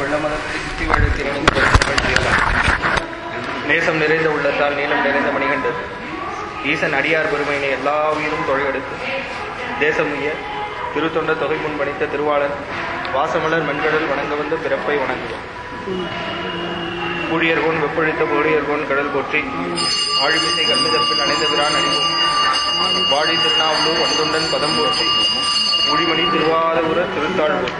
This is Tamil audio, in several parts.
வெள்ளமதத்தை சுற்றி வழுத்தினும் செய்யலாம் நேசம் நிறைந்த உள்ளத்தால் நீளம் நிறைந்த மணிகண்டு ஈசன் அடியார் பெருமையினை எல்லா உயிரும் தொழையெடுத்து தேசம் உய திருத்தொண்ட தொகை முன் பணித்த திருவாளன் வாசமலர் மண்கடல் வணங்க வந்த பிறப்பை வணங்குவோம் கூழியர்கோன் வெப்பொழித்த கோழியர்கோன் கடல் போற்றி ஆழிமிசை கண்மிதப்பில் அணைந்த பிரான் அணிவோம் வாழி திருநாவலூர் வண்டுண்டன் பதம் போற்றி ஊழிமணி திருவாதபுர திருத்தாள் போற்றி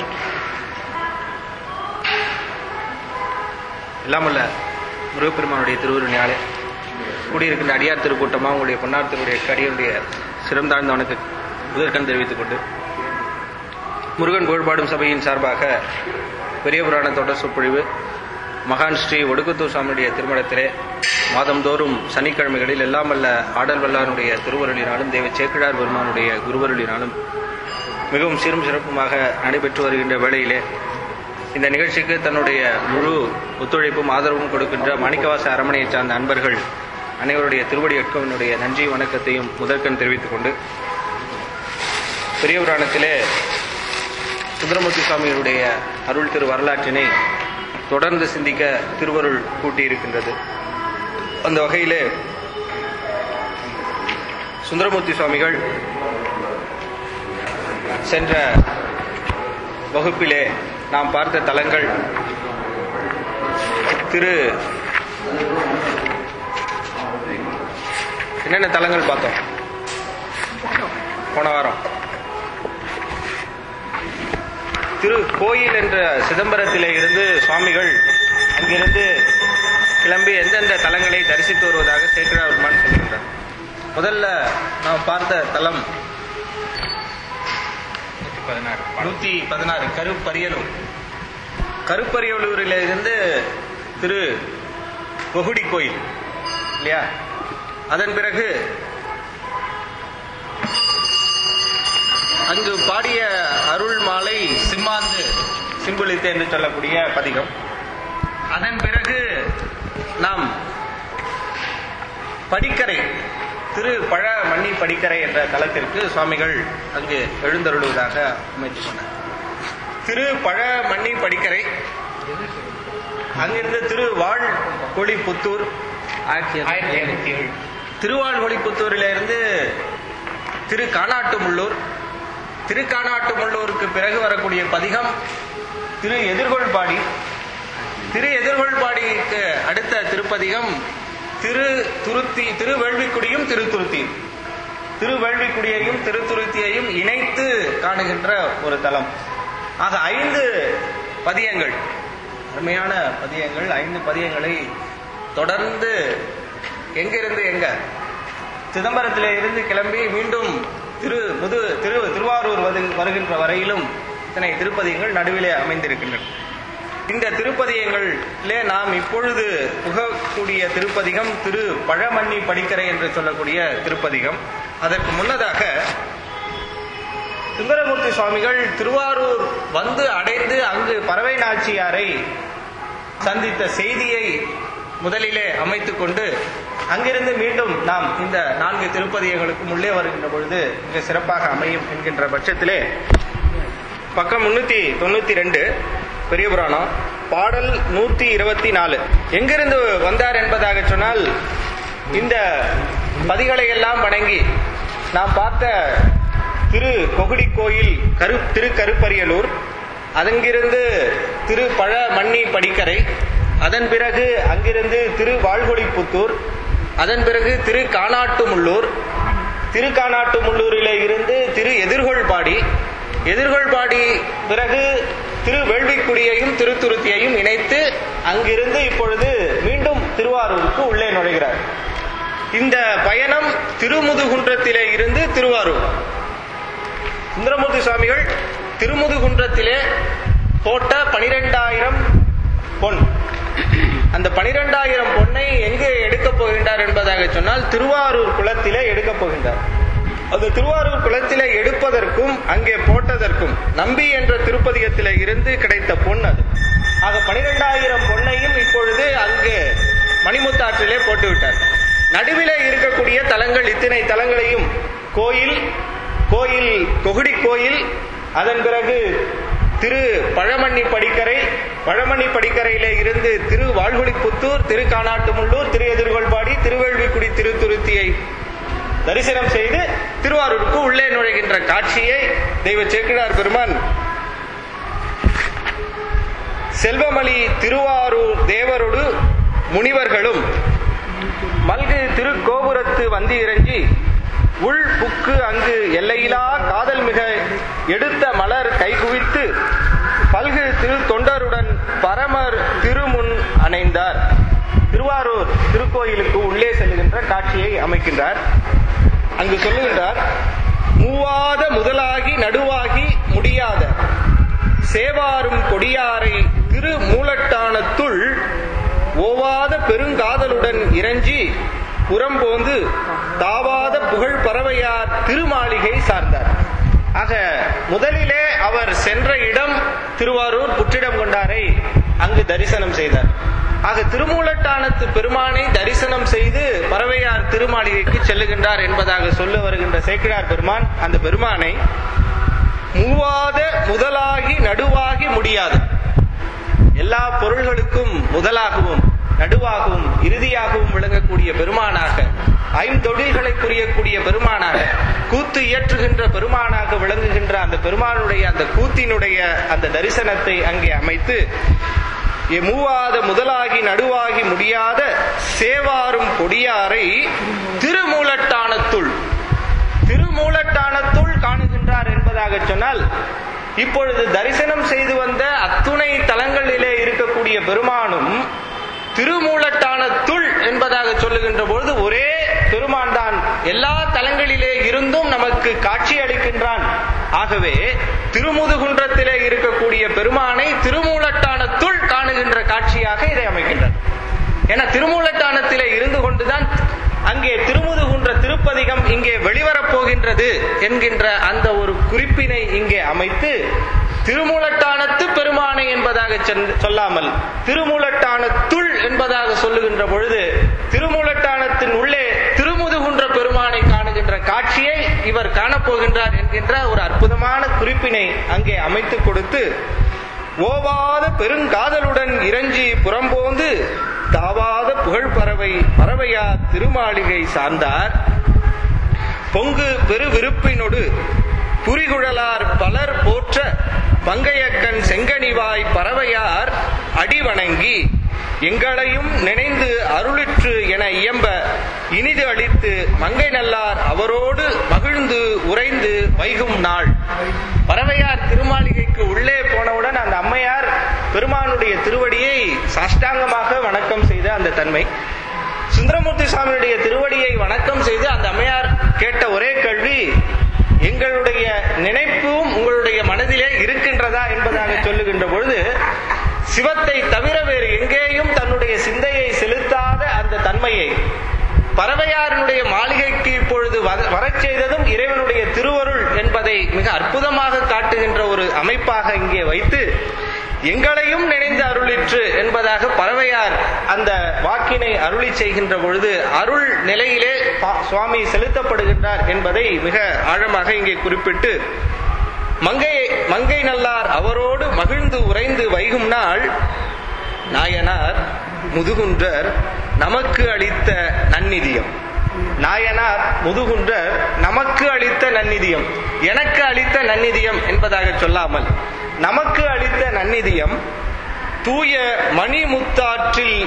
எல்லாமல்ல முருகப்பெருமானுடைய திருவுருணையாலே கூடியிருக்கின்ற அடியார் திருக்கூட்டமாக உங்களுடைய பொன்னார் திருவுடைய அடியனுடைய சிரம் தாழ்ந்த வணக்கு முதற்கண் தெரிவித்துக் கொண்டு முருகன் புகழ்பாடும் சபையின் சார்பாக பெரிய புராண தொடர் சொற்பொழிவு மகான் ஸ்ரீ ஒடுக்குத்தூர் சுவாமியுடைய திருமணத்திலே மாதந்தோறும் சனிக்கிழமைகளில் எல்லாம் வல்ல ஆடல் வல்லாருடைய திருவருளினாலும் தேவ சேக்கிழார் பெருமானுடைய குருவருளினாலும் மிகவும் சீரும் சிறப்புமாக நடைபெற்று வருகின்ற வேளையிலே இந்த நிகழ்ச்சிக்கு தன்னுடைய முழு ஒத்துழைப்பும் ஆதரவும் கொடுக்கின்ற மாணிக்கவாச அரமனையைச் சார்ந்த அன்பர்கள் அனைவருடைய திருவடி அட்கவனுடைய நன்றி வணக்கத்தையும் முதற்கண் தெரிவித்துக் கொண்டு பெரிய புராணத்திலே சுந்தரமூர்த்தி சுவாமிகளுடைய அருள் திரு வரலாற்றினை தொடர்ந்து சிந்திக்க திருவருள் கூட்டியிருக்கின்றது அந்த வகையிலே சுந்தரமூர்த்தி சுவாமிகள் சென்ற வகுப்பிலே நாம் பார்த்த தலங்கள் திரு என்னென்ன தலங்கள் பார்த்தோம் போன வாரம் திரு கோயில் என்ற சிதம்பரத்திலே இருந்து சுவாமிகள் அங்கிருந்து கிளம்பி எந்தெந்த தலங்களை தரிசித்து வருவதாக சேக்கரா பெருமான் சொல்கின்றார் முதல்ல நாம் பார்த்த தலம் நூத்தி பதினாறு கருப்பரியலூர் கருப்பரியலூரில் இருந்து திரு பொகுடி கோயில் இல்லையா அதன் பிறகு அங்கு பாடிய அருள் மாலை சிம்மாந்து சிம்புலித்து என்று சொல்லக்கூடிய பதிகம் அதன் பிறகு நாம் படிக்கரை திரு பழ மண்ணி படிக்கரை என்ற தலத்திற்கு சுவாமிகள் அங்கு எழுந்தருளுவதாக அமைத்துக் கொண்டார் திரு பழ மண்ணி படிக்கரை அங்கிருந்து திரு வாழ் புத்தூர் ஆயிரத்தி ஐநூத்தி ஏழு திருவாழ்மொழிப்புத்தூரிலிருந்து திரு காணாட்டுமுள்ளூர் திரு காணாட்டுமுள்ளூருக்கு பிறகு வரக்கூடிய பதிகம் திரு எதிர்கொள்பாடி திரு எதிர்கொள்பாடிக்கு அடுத்த திருப்பதிகம் திரு துருத்தி திருவேள்விக்குடியும் திருத்துருத்தியும் திருவேள்விக்குடியையும் திருத்துருத்தியையும் இணைத்து காணுகின்ற ஒரு தலம் ஆக ஐந்து பதியங்கள் அருமையான பதியங்கள் ஐந்து பதியங்களை தொடர்ந்து எங்கிருந்து எங்க சிதம்பரத்திலே இருந்து கிளம்பி மீண்டும் திரு முது திரு திருவாரூர் வருகின்ற வரையிலும் இத்தனை திருப்பதியங்கள் நடுவிலே அமைந்திருக்கின்றன இந்த திருப்பதியங்களிலே நாம் இப்பொழுது புகக்கூடிய திருப்பதிகம் திரு பழமண்ணி படிக்கரை என்று சொல்லக்கூடிய திருப்பதிகம் அதற்கு முன்னதாக சுந்தரமூர்த்தி சுவாமிகள் திருவாரூர் வந்து அடைந்து அங்கு பறவை நாச்சியாரை சந்தித்த செய்தியை முதலிலே அமைத்துக் கொண்டு அங்கிருந்து மீண்டும் நாம் இந்த நான்கு திருப்பதியங்களுக்கும் உள்ளே வருகின்ற பொழுது மிக சிறப்பாக அமையும் என்கின்ற பட்சத்திலே பக்கம் முன்னூத்தி தொண்ணூத்தி ரெண்டு பெரிய புராணம் பாடல் நூத்தி இருபத்தி நாலு எங்கிருந்து வந்தார் என்பதாக சொன்னால் இந்த பதிகளை எல்லாம் வணங்கி நாம் பார்த்த திரு கொகுடி கோயில் கரு திரு கருப்பரியலூர் அதங்கிருந்து திரு பழ மண்ணி படிக்கரை அதன் பிறகு அங்கிருந்து திரு வாழ்கொடிப்புத்தூர் அதன் பிறகு திரு காணாட்டுமுள்ளூர் திரு காணாட்டுமுள்ளூரிலே இருந்து திரு எதிர்கொள்பாடி எதிர்கொள்பாடி பிறகு திரு வேள்விக்குடியையும் திருத்துருத்தியையும் இணைத்து அங்கிருந்து இப்பொழுது மீண்டும் திருவாரூருக்கு உள்ளே நுழைகிறார் இந்த பயணம் திருமுதுகுன்றத்திலே இருந்து திருவாரூர் சுந்தரமூர்த்தி சுவாமிகள் திருமுதுகுன்றத்திலே போட்ட பனிரெண்டாயிரம் பொன் அந்த பனிரெண்டாயிரம் பொன்னை எங்கு எடுக்கப் போகின்றார் என்பதாக சொன்னால் திருவாரூர் குளத்திலே எடுக்கப் போகின்றார் அது திருவாரூர் குளத்திலே எடுப்பதற்கும் அங்கே போட்டதற்கும் நம்பி என்ற திருப்பதிகத்திலே இருந்து கிடைத்த பொன் அது ஆக பனிரெண்டாயிரம் பொன்னையும் இப்பொழுது அங்கு மணிமுத்தாற்றிலே போட்டுவிட்டார் நடுவிலே இருக்கக்கூடிய தலங்கள் இத்தனை தலங்களையும் கோயில் கோயில் கொகுடி கோயில் அதன் பிறகு திரு பழமண்ணி படிக்கரை வழமணி படிக்கரையிலே இருந்து திரு வாழ்குழிப்புத்தூர் திரு காணாட்டுமுள்ளூர் திரு எதிர்கொள்பாடி திருவேள்விக்குடி திருத்துருத்தியை தரிசனம் செய்து திருவாரூருக்கு உள்ளே நுழைகின்ற காட்சியை தெய்வ சேக்கிழார் பெருமான் செல்வமணி திருவாரூர் தேவரோடு முனிவர்களும் மல்கு திருக்கோபுரத்து வந்து இறங்கி உள் புக்கு அங்கு எல்லையிலா காதல் மிக எடுத்த மலர் கைகுவித்து பல்கு திரு தொண்டருடன் பரமர் திருமுன் அணைந்தார் திருவாரூர் திருக்கோயிலுக்கு உள்ளே செல்லுகின்ற காட்சியை அமைக்கின்றார் அங்கு சொல்லுகின்றார் மூவாத முதலாகி நடுவாகி முடியாத சேவாரும் கொடியாரை திரு மூலட்டானத்துள் ஓவாத பெருங்காதலுடன் இறஞ்சி புறம்போந்து தாவாத புகழ் பறவையார் திருமாளிகை சார்ந்தார் ஆக முதலிலே அவர் சென்ற இடம் திருவாரூர் புற்றிடம் கொண்டாரை அங்கு தரிசனம் செய்தார் ஆக திருமூலட்டானத்து பெருமானை தரிசனம் செய்து பறவையார் திருமாளிகைக்கு செல்லுகின்றார் என்பதாக சொல்ல வருகின்ற சேக்கிழார் பெருமான் அந்த பெருமானை மூவாத முதலாகி நடுவாகி முடியாது எல்லா பொருள்களுக்கும் முதலாகவும் நடுவாகவும் இறுதியாகவும் விளங்கக்கூடிய பெருமானாக ஐந்தொழில்களை புரியக்கூடிய பெருமானாக கூத்து இயற்றுகின்ற பெருமானாக விளங்குகின்ற அந்த பெருமானுடைய அந்த கூத்தினுடைய அந்த தரிசனத்தை அங்கே அமைத்து எ- மூவாத முதலாகி நடுவாகி முடியாத சேவாரும் கொடியாரை திருமூலட்டானத்துள் திருமூலட்டானத்துள் காணுகின்றார் என்பதாக சொன்னால் இப்பொழுது தரிசனம் செய்து வந்த அத்துணை தலங்களிலே இருக்கக்கூடிய பெருமானும் திருமூலட்டானத்துள் என்பதாக சொல்லுகின்ற பொழுது ஒரே பெருமான் தான் எல்லா தலங்களிலே இருந்தும் நமக்கு காட்சி அளிக்கின்றான் ஆகவே திருமுதுகுன்றத்திலே இருக்கக்கூடிய பெருமானை திருமூலட்டானத்துள் காணுகின்ற காட்சியாக இதை அமைக்கின்றார் ஏன்னா திருமூலட்டானத்திலே இருந்து கொண்டுதான் அங்கே திருமுதுகுன்ற திருப்பதிகம் இங்கே வெளிவரப் போகின்றது என்கின்ற அந்த ஒரு குறிப்பினை இங்கே அமைத்து திருமூலட்டானத்து பெருமானை என்பதாக சென்- சொல்லாமல் திருமூலட்டானத்துள் என்பதாக சொல்லுகின்ற பொழுது திருமூலட்டானத்தின் உள்ளே திருமுதுகுன்ற பெருமானை காணுகின்ற காட்சியை இவர் காணப்போகின்றார் என்கின்ற ஒரு அற்புதமான குறிப்பினை அங்கே அமைத்துக் கொடுத்து ஓவாத பெருங்காதலுடன் இறஞ்சி புறம்போந்து தாவாத புகழ் பறவை பறவையார் திருமாளிகை சார்ந்தார் பொங்கு பெருவிருப்பினொடு புரிகுழலார் பலர் போற்ற பங்கையக்கன் செங்கனிவாய் பறவையார் அடிவணங்கி எங்களையும் நினைந்து அருளிற்று என இயம்ப இனிது அளித்து மங்கை நல்லார் அவரோடு மகிழ்ந்து உறைந்து வைகும் நாள் பறவையார் திருமாளிகைக்கு உள்ளே போனவுடன் அந்த அம்மையார் பெருமானுடைய திருவடியை சாஷ்டாங்கமாக வணக்கம் செய்த அந்த தன்மை சுந்தரமூர்த்தி சுவாமியுடைய திருவடியை வணக்கம் செய்து அந்த அம்மையார் கேட்ட ஒரே கேள்வி எங்களுடைய நினைப்பும் உங்களுடைய மனதிலே இருக்கின்றதா என்பதாக சொல்லுகின்ற பொழுது சிவத்தை தவிர வேறு எங்கேயும் தன்னுடைய சிந்தையை செலுத்தாத அந்த தன்மையை பறவையாரினுடைய மாளிகைக்கு இப்பொழுது வர- வரச் செய்ததும் இறைவனுடைய திருவருள் என்பதை மிக அற்புதமாக காட்டுகின்ற ஒரு அமைப்பாக இங்கே வைத்து எங்களையும் நினைந்து அருளிற்று என்பதாக பறவையார் அந்த வாக்கினை அருளி செய்கின்ற பொழுது அருள் நிலையிலே பா- சுவாமி செலுத்தப்படுகின்றார் என்பதை மிக ஆழமாக இங்கே குறிப்பிட்டு மங்கை மங்கை நல்லார் அவரோடு மகிழ்ந்து உறைந்து வைகும் நாள் நாயனார் முதுகுன்றர் நமக்கு அளித்த நன்னிதியம் நாயனார் முதுகுன்றர் நமக்கு அளித்த நன்னிதியம் எனக்கு அளித்த நன்னிதியம் என்பதாக சொல்லாமல் நமக்கு அளித்த நன்னிதியம் தூய மணிமுத்தாற்றில்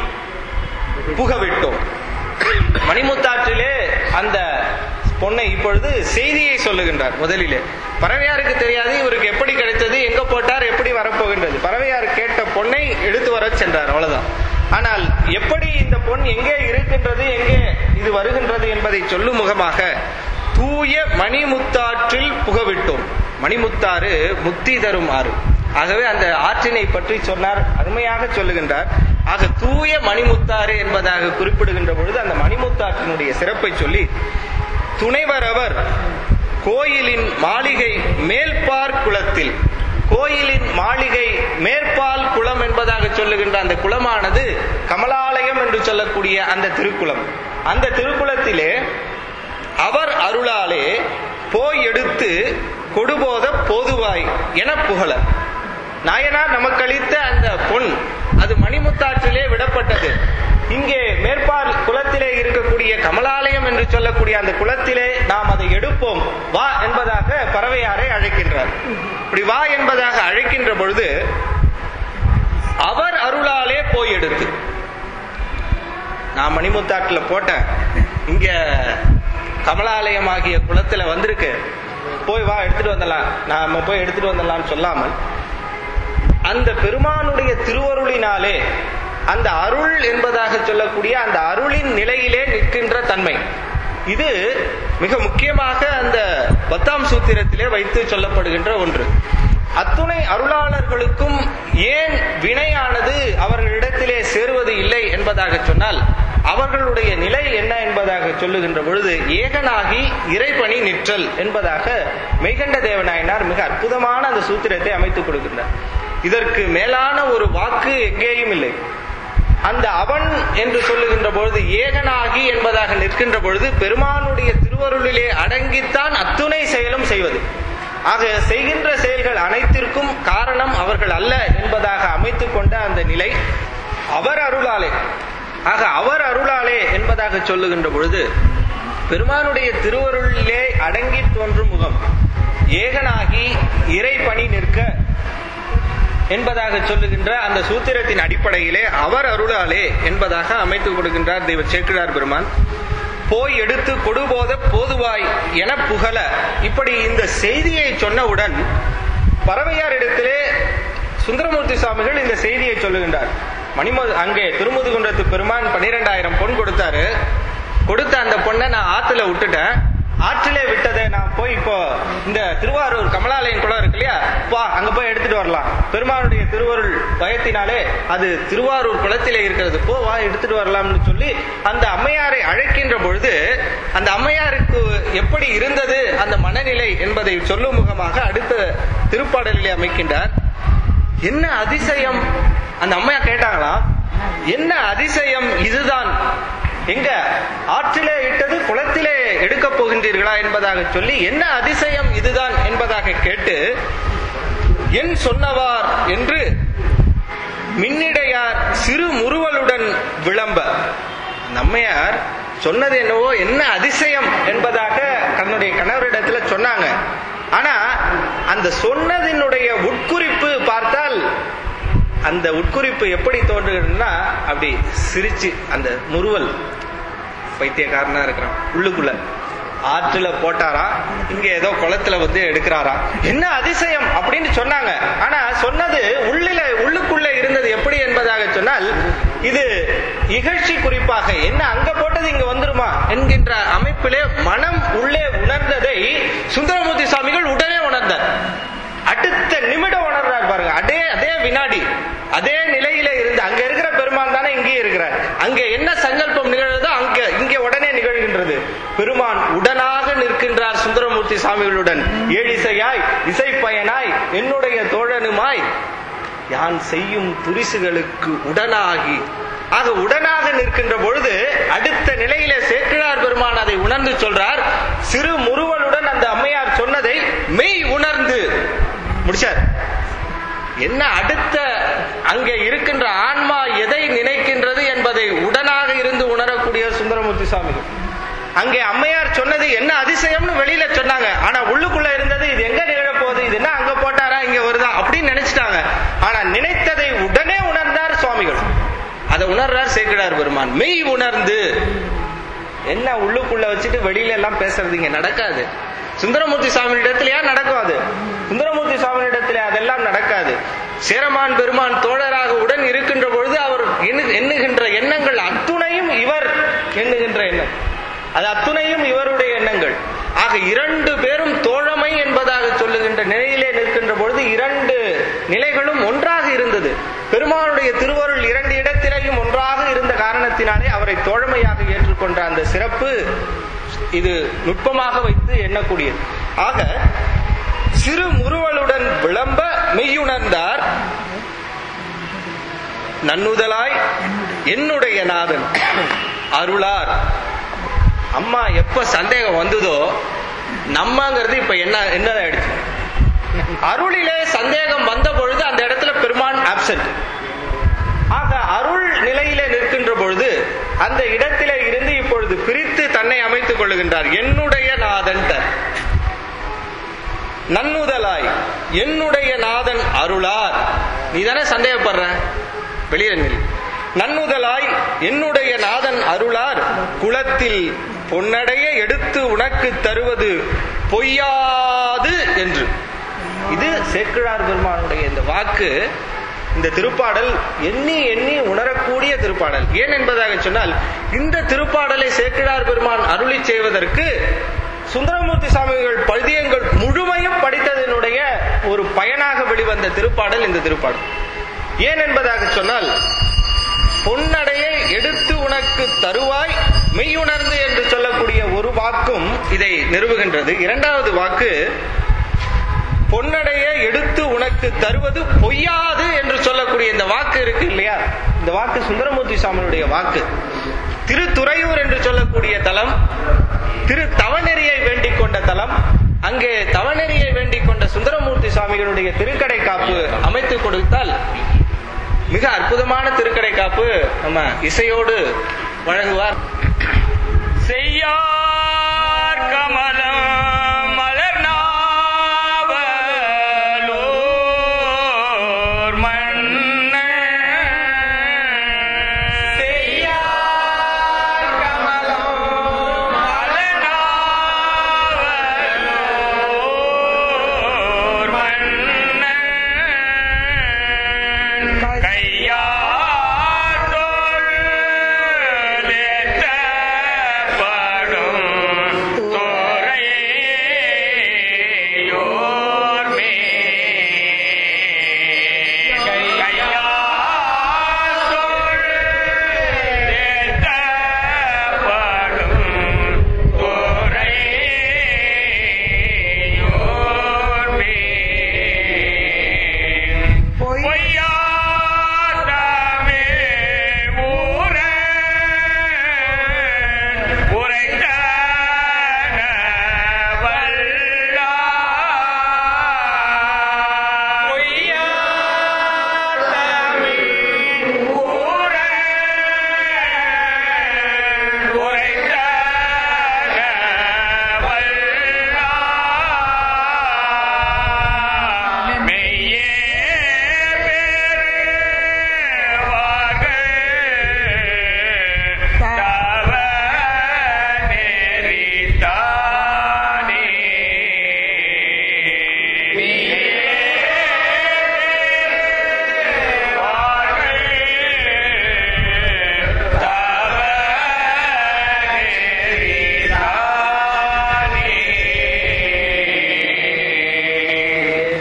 புகவிட்டோம் மணிமுத்தாற்றிலே அந்த பொண்ணை இப்பொழுது செய்தியை சொல்லுகின்றார் முதலிலே பறவையாருக்கு தெரியாது இவருக்கு எப்படி கிடைத்தது எங்க போட்டார் எப்படி வரப்போகின்றது பறவையார் கேட்ட பொண்ணை எடுத்து வர சென்றார் அவ்வளவுதான் ஆனால் எப்படி இந்த பொன் எங்கே இருக்கின்றது எங்கே இது வருகின்றது என்பதை சொல்லும் முகமாக தூய மணிமுத்தாற்றில் புகவிட்டோம் மணிமுத்தாறு முக்தி தரும் ஆறு ஆகவே அந்த ஆற்றினை பற்றி சொன்னார் அருமையாக சொல்லுகின்றார் ஆக தூய மணிமுத்தாறு என்பதாக குறிப்பிடுகின்ற பொழுது அந்த மணிமுத்தாற்றினுடைய சிறப்பை சொல்லி துணைவர் அவர் கோயிலின் மாளிகை மேல்பார் குளத்தில் கோயிலின் மாளிகை மேற்பால் குளம் என்பதாக சொல்லுகின்ற அந்த குளமானது கமலாலயம் என்று சொல்லக்கூடிய அந்த திருக்குளம் அந்த திருக்குளத்திலே அவர் அருளாலே போய் எடுத்து கொடுபோத போதுவாய் என புகழ நாயனார் நமக்களித்த அந்த பொன் அது மணிமுத்தாற்றிலே விடப்பட்டது இங்கே மேற்பால் குளத்திலே இருக்கக்கூடிய கமலாலயம் என்று சொல்லக்கூடிய அந்த குளத்திலே நாம் அதை எடுப்போம் வா என்பதாக பறவையாரை அழைக்கின்றார் இப்படி வா என்பதாக அழைக்கின்ற பொழுது அவர் அருளாலே போய் எடுத்து நான் மணிமுத்தாற்றுல போட்டேன் இங்க கமலாலயம் ஆகிய குளத்துல வந்திருக்கு போய் வா எடுத்துட்டு வந்துடலாம் நாம போய் எடுத்துட்டு வந்துடலாம்னு சொல்லாமல் அந்த பெருமானுடைய திருவருளினாலே அந்த அருள் என்பதாக சொல்லக்கூடிய அந்த அருளின் நிலையிலே நிற்கின்ற தன்மை இது மிக முக்கியமாக அந்த பத்தாம் சூத்திரத்திலே வைத்து சொல்லப்படுகின்ற ஒன்று அத்துணை அருளாளர்களுக்கும் ஏன் வினையானது அவர்களிடத்திலே சேருவது இல்லை என்பதாக சொன்னால் அவர்களுடைய நிலை என்ன என்பதாக சொல்லுகின்ற பொழுது ஏகனாகி இறைபணி நிற்றல் என்பதாக மெய்கண்ட தேவநாயனார் மிக அற்புதமான அந்த சூத்திரத்தை அமைத்துக் கொடுக்கின்றார் இதற்கு மேலான ஒரு வாக்கு எங்கேயும் இல்லை அந்த அவன் என்று சொல்லுகின்ற பொழுது ஏகனாகி என்பதாக நிற்கின்ற பொழுது பெருமானுடைய திருவருளிலே அடங்கித்தான் அத்துணை செயலும் செய்வது ஆக செய்கின்ற செயல்கள் அனைத்திற்கும் காரணம் அவர்கள் அல்ல என்பதாக அமைத்துக் கொண்ட அந்த நிலை அவர் அருளாலே ஆக அவர் அருளாலே என்பதாக சொல்லுகின்ற பொழுது பெருமானுடைய திருவருளிலே அடங்கி தோன்றும் முகம் ஏகனாகி இறை பணி நிற்க என்பதாக சொல்லுகின்ற அந்த சூத்திரத்தின் அடிப்படையிலே அவர் அருளாலே என்பதாக அமைத்துக் கொடுக்கின்றார் தெய்வ சேக்கிழார் பெருமான் போய் எடுத்து கொடுபோத போதுவாய் என புகழ இப்படி இந்த செய்தியை சொன்னவுடன் பறவையார் இடத்திலே சுந்தரமூர்த்தி சுவாமிகள் இந்த செய்தியை சொல்லுகின்றார் மணிம அங்கே திருமுதுகுன்றத்து பெருமான் பன்னிரெண்டாயிரம் பொன் கொடுத்தாரு கொடுத்த அந்த பொண்ணை நான் ஆத்துல விட்டுட்டேன் ஆற்றிலே விட்டதை நான் போய் இப்போ இந்த திருவாரூர் கமலாலயம் குளம் இருக்கு இல்லையா வா அங்க போய் எடுத்துட்டு வரலாம் பெருமானுடைய திருவருள் பயத்தினாலே அது திருவாரூர் குளத்திலே இருக்கிறது போ வா எடுத்துட்டு வரலாம்னு சொல்லி அந்த அம்மையாரை அழைக்கின்ற பொழுது அந்த அம்மையாருக்கு எப்படி இருந்தது அந்த மனநிலை என்பதை சொல்லும் முகமாக அடுத்த திருப்பாடலிலே அமைக்கின்றார் என்ன அதிசயம் அந்த அம்மையா கேட்டாங்களா என்ன அதிசயம் இதுதான் எங்க ஆற்றிலே இட்டது குளத்திலே எடுக்க போகின்றீர்களா என்பதாக சொல்லி என்ன அதிசயம் இதுதான் என்பதாக கேட்டு என் சொன்னவார் என்று மின்னிடையார் சிறு முறுவலுடன் விளம்ப நம்மையார் சொன்னது என்னவோ என்ன அதிசயம் என்பதாக தன்னுடைய கணவரிடத்துல சொன்னாங்க ஆனா அந்த சொன்னதினுடைய உட்குறிப்பு பார்த்தால் அந்த உட்குறிப்பு எப்படி தோன்றுகிறதுனா அப்படி சிரிச்சு அந்த முறுவல் பைத்தியக்காரனா இருக்கிறான் உள்ளுக்குள்ள ஆற்றுல போட்டாரா இங்க ஏதோ குளத்துல வந்து எடுக்கிறாரா என்ன அதிசயம் அப்படின்னு சொன்னாங்க ஆனா சொன்னது உள்ளில உள்ளுக்குள்ள இருந்தது எப்படி என்பதாக சொன்னால் இது இகழ்ச்சி குறிப்பாக என்ன அங்க போட்டது இங்க வந்துருமா என்கின்ற அமைப்பிலே மனம் உள்ளே உணர்ந்ததை சுந்தரமூர்த்தி சுவாமிகள் உடனே உணர்ந்தார் அடுத்த நிமிடம் உணர்றார் பாருங்க அதே அதே வினாடி அதே நிலையில இருந்து அங்க இருக்கிற பெருமான் தானே இங்கே இருக்கிறார் அங்க என்ன சங்கல்பம் நிகழ்ந்ததோ அங்க இங்கே உடனே நிகழ்கின்றது பெருமான் உடனாக நிற்கின்றார் சுந்தரமூர்த்தி சுவாமிகளுடன் ஏழிசையாய் இசைப்பயனாய் என்னுடைய தோழனுமாய் யான் செய்யும் துரிசுகளுக்கு உடனாகி ஆக உடனாக நிற்கின்ற பொழுது அடுத்த நிலையில சேக்கிழார் பெருமான் அதை உணர்ந்து சொல்றார் சிறு முறுவலுடன் அந்த அம்மையார் சொன்னதை மெய் உணர்ந்து முடிச்சார் என்ன அடுத்த அங்கே இருக்கின்ற ஆன்மா எதை நினைக்கின்றது என்பதை உடனாக இருந்து உணரக்கூடிய சுந்தரமூர்த்தி சுவாமிகள் அங்கே அம்மையார் சொன்னது என்ன அதிசயம்னு வெளியில சொன்னாங்க ஆனா உள்ளுக்குள்ள இருந்தது இது எங்க நிகழ போகுது இது என்ன அங்க போட்டாரா இங்க வருதா அப்படின்னு நினைச்சிட்டாங்க ஆனா நினைத்ததை உடனே உணர்ந்தார் சுவாமிகள் அதை உணர்றார் சேக்கிடார் பெருமான் மெய் உணர்ந்து என்ன உள்ளுக்குள்ள வச்சுட்டு வெளியில எல்லாம் பேசுறது இங்க நடக்காது சுந்தரமூர்த்தி சுவாமி இடத்திலேயா நடக்கும் அது சுந்தரமூர்த்தி சுவாமி இடத்திலே அதெல்லாம் நடக்காது சேரமான் பெருமான் தோழராக உடன் இருக்கின்ற பொழுது அவர் எண்ணு- எண்ணுகின்ற எண்ணங்கள் அத்துணையும் இவர் எண்ணுகின்ற எண்ணம் அது அத்துணையும் இவருடைய எண்ணங்கள் ஆக இரண்டு பேரும் தோழமை என்பதாக சொல்லுகின்ற நிலையிலே நிற்கின்ற பொழுது இரண்டு நிலைகளும் ஒன்றாக இருந்தது பெருமானுடைய திருவருள் இரண்டு இடத்திலேயும் ஒன்றாக இருந்த காரணத்தினாலே அவரை தோழமையாக ஏற்றுக்கொண்ட அந்த சிறப்பு இது நுட்பமாக வைத்து எண்ணக்கூடியது ஆக சிறு முறுவலுடன் விளம்ப மெய்யுணர்ந்தார் நன்னுதலாய் என்னுடைய நாதன் அருளார் அம்மா எப்ப சந்தேகம் வந்ததோ நம்மங்கிறது இப்ப என்ன என்னதான் ஆயிடுச்சு அருளிலே சந்தேகம் வந்த பொழுது அந்த இடத்துல பெருமான் ஆப்சென்ட் ஆக அருள் நிலையிலே நிற்கின்ற பொழுது அந்த இடத்திலே இருந்து இப்பொழுது பிரித்து தன்னை அமைத்துக் கொள்ளுகின்றார் என்னுடைய நாதன் நன்னுதலாய் என்னுடைய நாதன் அருளார் நீ தானே சந்தேகப்படுற வெளியே நில் நன்னுதலாய் என்னுடைய நாதன் அருளார் குளத்தில் பொன்னடைய எடுத்து உனக்கு தருவது பொய்யாது என்று இது சேக்கிழார் பெருமானுடைய இந்த வாக்கு இந்த திருப்பாடல் எண்ணி எண்ணி உணரக்கூடிய திருப்பாடல் ஏன் என்பதாக சொன்னால் இந்த திருப்பாடலை சேக்கிழார் பெருமான் அருளி செய்வதற்கு சுந்தரமூர்த்தி சுவாமிகள் பழுதியங்கள் முழுமையும் படித்ததனுடைய ஒரு பயனாக வெளிவந்த திருப்பாடல் இந்த திருப்பாடல் ஏன் என்பதாக சொன்னால் பொன்னடையை எடுத்து உனக்கு தருவாய் மெய்யுணர்ந்து என்று சொல்லக்கூடிய ஒரு வாக்கும் இதை நிறுவுகின்றது இரண்டாவது வாக்கு பொன்னடைய எடுத்து உனக்கு தருவது பொய்யாது என்று சொல்லக்கூடிய இந்த வாக்கு இருக்கு இல்லையா இந்த வாக்கு சுந்தரமூர்த்தி சுவாமியுடைய வாக்கு திருத்துறையூர் என்று சொல்லக்கூடிய தலம் திரு தவநெறியை வேண்டிக் கொண்ட தலம் அங்கே தவநெறியை வேண்டிக் கொண்ட சுந்தரமூர்த்தி சுவாமிகளுடைய திருக்கடை காப்பு அமைத்து கொடுத்தால் மிக அற்புதமான திருக்கடை காப்பு நம்ம இசையோடு வழங்குவார் செய்யார் கமலம் மலர் நாவலோர் மன்ன செய்யார் கமலம் மலர் நாவலோர் மன்ன கையாட்டோள் லேற்றப்படும் தோரையோர் கையாட்டோள் லேற்றப்படும் தோரையோர் பொய்யாதமே ஊர உரைத்த பொய்யாதமே ஊர உரைத்த மெய்யே பெருவார்கள் தவ நெறித்தானே மெய்யே பெருவார்கள் தவ நெறித்தானே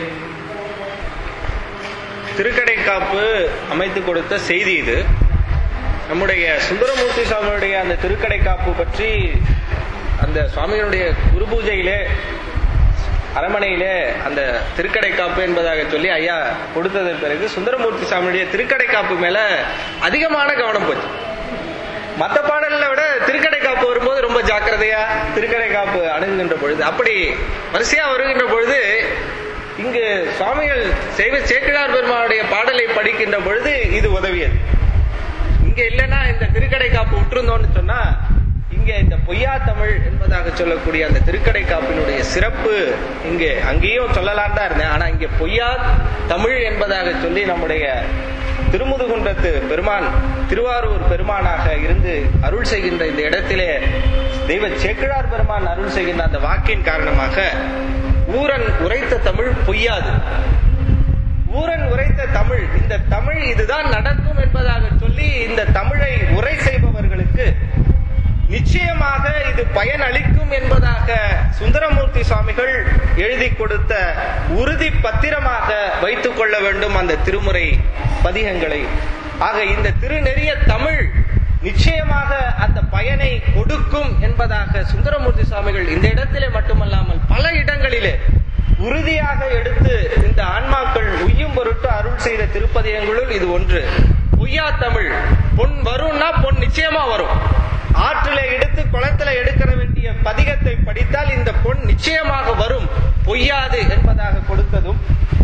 திருக்கடை காப்பு அமைத்து கொடுத்த செய்தி இது நம்முடைய சுந்தரமூர்த்தி சுவாமியுடைய அந்த திருக்கடை காப்பு பற்றி அந்த சுவாமிகளுடைய குரு பூஜையிலே அரமனையிலே அந்த திருக்கடை காப்பு என்பதாக சொல்லி ஐயா கொடுத்ததன் பிறகு சுந்தரமூர்த்தி சுவாமியுடைய திருக்கடை காப்பு மேல அதிகமான கவனம் போச்சு மத்த பாடல்களை விட திருக்கடை காப்பு வரும்போது ரொம்ப ஜாக்கிரதையா திருக்கடை காப்பு அணுகுகின்ற பொழுது அப்படி வரிசையா வருகின்ற பொழுது இங்கு சுவாமிகள் செய்வ சேக்கிழார் பெருமானுடைய பாடலை படிக்கின்ற பொழுது இது உதவியது இங்க இல்லைன்னா இந்த திருக்கடை காப்பு விட்டுருந்தோம்னு சொன்னா இங்க இந்த பொய்யா தமிழ் என்பதாக சொல்லக்கூடிய அந்த திருக்கடை காப்பினுடைய சிறப்பு இங்கே அங்கேயும் சொல்லலாம் தான் இருந்தேன் ஆனா இங்க பொய்யா தமிழ் என்பதாக சொல்லி நம்முடைய திருமுதுகுன்றத்து பெருமான் திருவாரூர் பெருமானாக இருந்து அருள் செய்கின்ற இந்த இடத்திலே தெய்வ சேக்கிழார் பெருமான் அருள் செய்கின்ற அந்த வாக்கின் காரணமாக ஊரன் உரைத்த தமிழ் பொய்யாது ஊரன் உரைத்த தமிழ் இந்த தமிழ் இதுதான் நடக்கும் என்பதாக சொல்லி இந்த தமிழை உரை செய்பவர்களுக்கு நிச்சயமாக இது பயன் அளிக்கும் என்பதாக சுந்தரமூர்த்தி சுவாமிகள் எழுதி கொடுத்த உறுதி பத்திரமாக வைத்துக் கொள்ள வேண்டும் அந்த திருமுறை பதிகங்களை ஆக இந்த திருநெறிய தமிழ் நிச்சயமாக அந்த பயனை கொடுக்கும் என்பதாக சுந்தரமூர்த்தி சுவாமிகள் இந்த இடத்திலே மட்டுமல்லாமல் பல இடங்களிலே உறுதியாக எடுத்து இந்த ஆன்மாக்கள் உய்யும் பொருட்டு அருள் செய்த திருப்பதியங்களுள் இது ஒன்று பொய்யா தமிழ் பொன் வரும்னா பொன் நிச்சயமா வரும் ஆற்றிலே எடுத்து குளத்துல எடுக்கிற வேண்டிய பதிகத்தை படித்தால் இந்த பொன் நிச்சயமாக வரும் பொய்யாது என்பதாக கொடுத்ததும்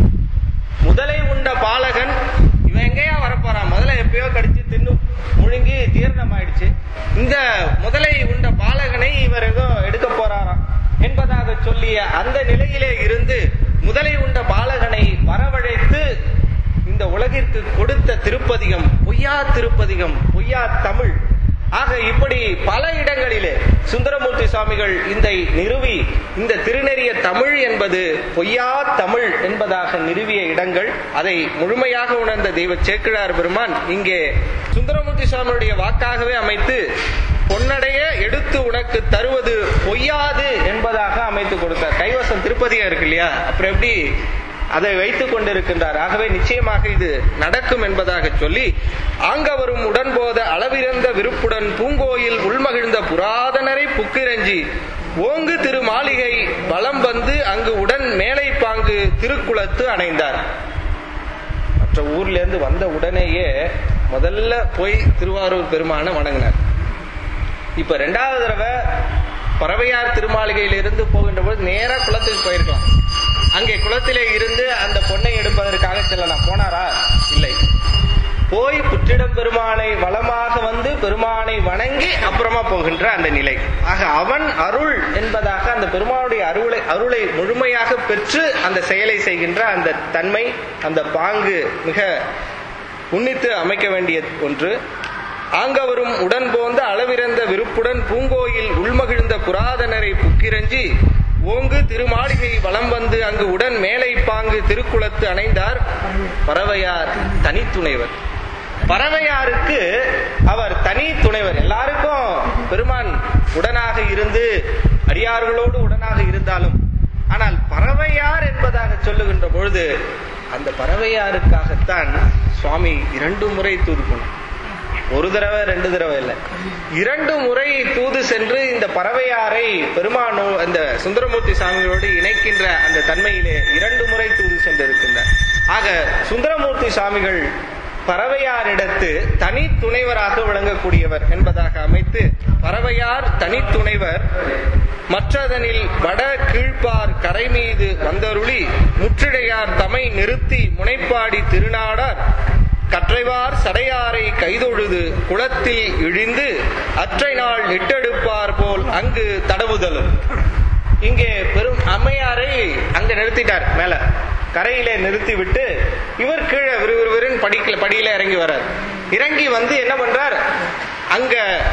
முதலை உண்ட பாலகன் இவன் எங்கேயா வரப்போறான் முதல்ல எப்பயோ கடிச்சு தின்னு முழுங்கி ஜீரணம் ஆயிடுச்சு இந்த முதலை உண்ட பாலகனை இவர் ஏதோ எடுக்க போறாராம் என்பதாக சொல்லிய அந்த நிலையிலே இருந்து முதலை உண்ட பாலகனை வரவழைத்து இந்த உலகிற்கு கொடுத்த திருப்பதிகம் பொய்யா திருப்பதிகம் பொய்யா தமிழ் ஆக இப்படி பல இடங்களிலே சுந்தரமூர்த்தி சுவாமிகள் இந்த நிறுவி இந்த திருநெறிய தமிழ் என்பது பொய்யா தமிழ் என்பதாக நிறுவிய இடங்கள் அதை முழுமையாக உணர்ந்த தெய்வ சேக்கிழார் பெருமான் இங்கே சுந்தரமூர்த்தி சுவாமியுடைய வாக்காகவே அமைத்து பொன்னடைய எடுத்து உனக்கு தருவது பொய்யாது என்பதாக அமைத்து கொடுத்தார் கைவசம் திருப்பதியா இருக்கு இல்லையா அப்புறம் எப்படி அதை வைத்துக் கொண்டிருக்கின்றார் ஆகவே நிச்சயமாக இது நடக்கும் என்பதாக சொல்லி ஆங்கவரும் உடன்போத அளவிறந்த விருப்புடன் பூங்கோயில் உள்மகிழ்ந்த புராதனரை புக்கிரஞ்சி ஓங்கு திரு மாளிகை வலம் வந்து அங்கு உடன் மேலை பாங்கு திருக்குளத்து அணைந்தார் மற்ற ஊர்ல இருந்து வந்த உடனேயே முதல்ல போய் திருவாரூர் பெருமான வணங்கினார் இப்ப ரெண்டாவது தடவை பறவையார் திருமாளிகையிலிருந்து போகின்ற போது நேரா குளத்துக்கு போயிருக்கலாம் அங்கே குளத்திலே இருந்து அந்த பொண்ணை எடுப்பதற்காக செல்லலாம் போனாரா இல்லை போய் புற்றிடம் பெருமானை வளமாக வந்து பெருமானை வணங்கி அப்புறமா போகின்ற அந்த நிலை ஆக அவன் அருள் என்பதாக அந்த பெருமானுடைய அருளை அருளை முழுமையாக பெற்று அந்த செயலை செய்கின்ற அந்த தன்மை அந்த பாங்கு மிக உன்னித்து அமைக்க வேண்டிய ஒன்று ஆங்கவரும் உடன் போந்த அளவிறந்த விருப்புடன் பூங்கோயில் உள்மகிழ்ந்த புராதனரை புக்கிரஞ்சி ஓங்கு திருமாளிகை வலம் வந்து அங்கு உடன் மேலை பாங்கு திருக்குளத்து அணைந்தார் பறவையார் தனித்துணைவர் பறவையாருக்கு அவர் தனி துணைவர் எல்லாருக்கும் பெருமான் உடனாக இருந்து அடியார்களோடு உடனாக இருந்தாலும் ஆனால் பறவையார் என்பதாக சொல்லுகின்ற பொழுது அந்த பறவையாருக்காகத்தான் சுவாமி இரண்டு முறை தூது போனார் ஒரு தடவை ரெண்டு தடவை இல்லை இரண்டு முறை தூது சென்று இந்த பறவையாரை பெருமானோ அந்த சுந்தரமூர்த்தி சாமிகளோடு இணைக்கின்ற அந்த தன்மையிலே இரண்டு முறை தூது சென்றிருக்கின்றார் ஆக சுந்தரமூர்த்தி சாமிகள் பறவையாரிடத்து தனி துணைவராக விளங்கக்கூடியவர் என்பதாக அமைத்து பறவையார் தனி துணைவர் மற்றதனில் வட கீழ்ப்பார் கரை மீது வந்தருளி முற்றிடையார் தமை நிறுத்தி முனைப்பாடி திருநாடார் கற்றைவார் சடையாரை கைதொழுது குளத்தில் இழிந்து அற்றை நாள் இட்டெடுப்பார் போல் அங்கு தடவுதலும் இங்கே பெரும் அம்மையாரை அங்க நிறுத்திட்டார் மேல கரையிலே நிறுத்தி விட்டு இவர் கீழே விறுவிறுவிறுன்னு படிக்கல படியில இறங்கி வர்றார் இறங்கி வந்து என்ன பண்றார் அங்க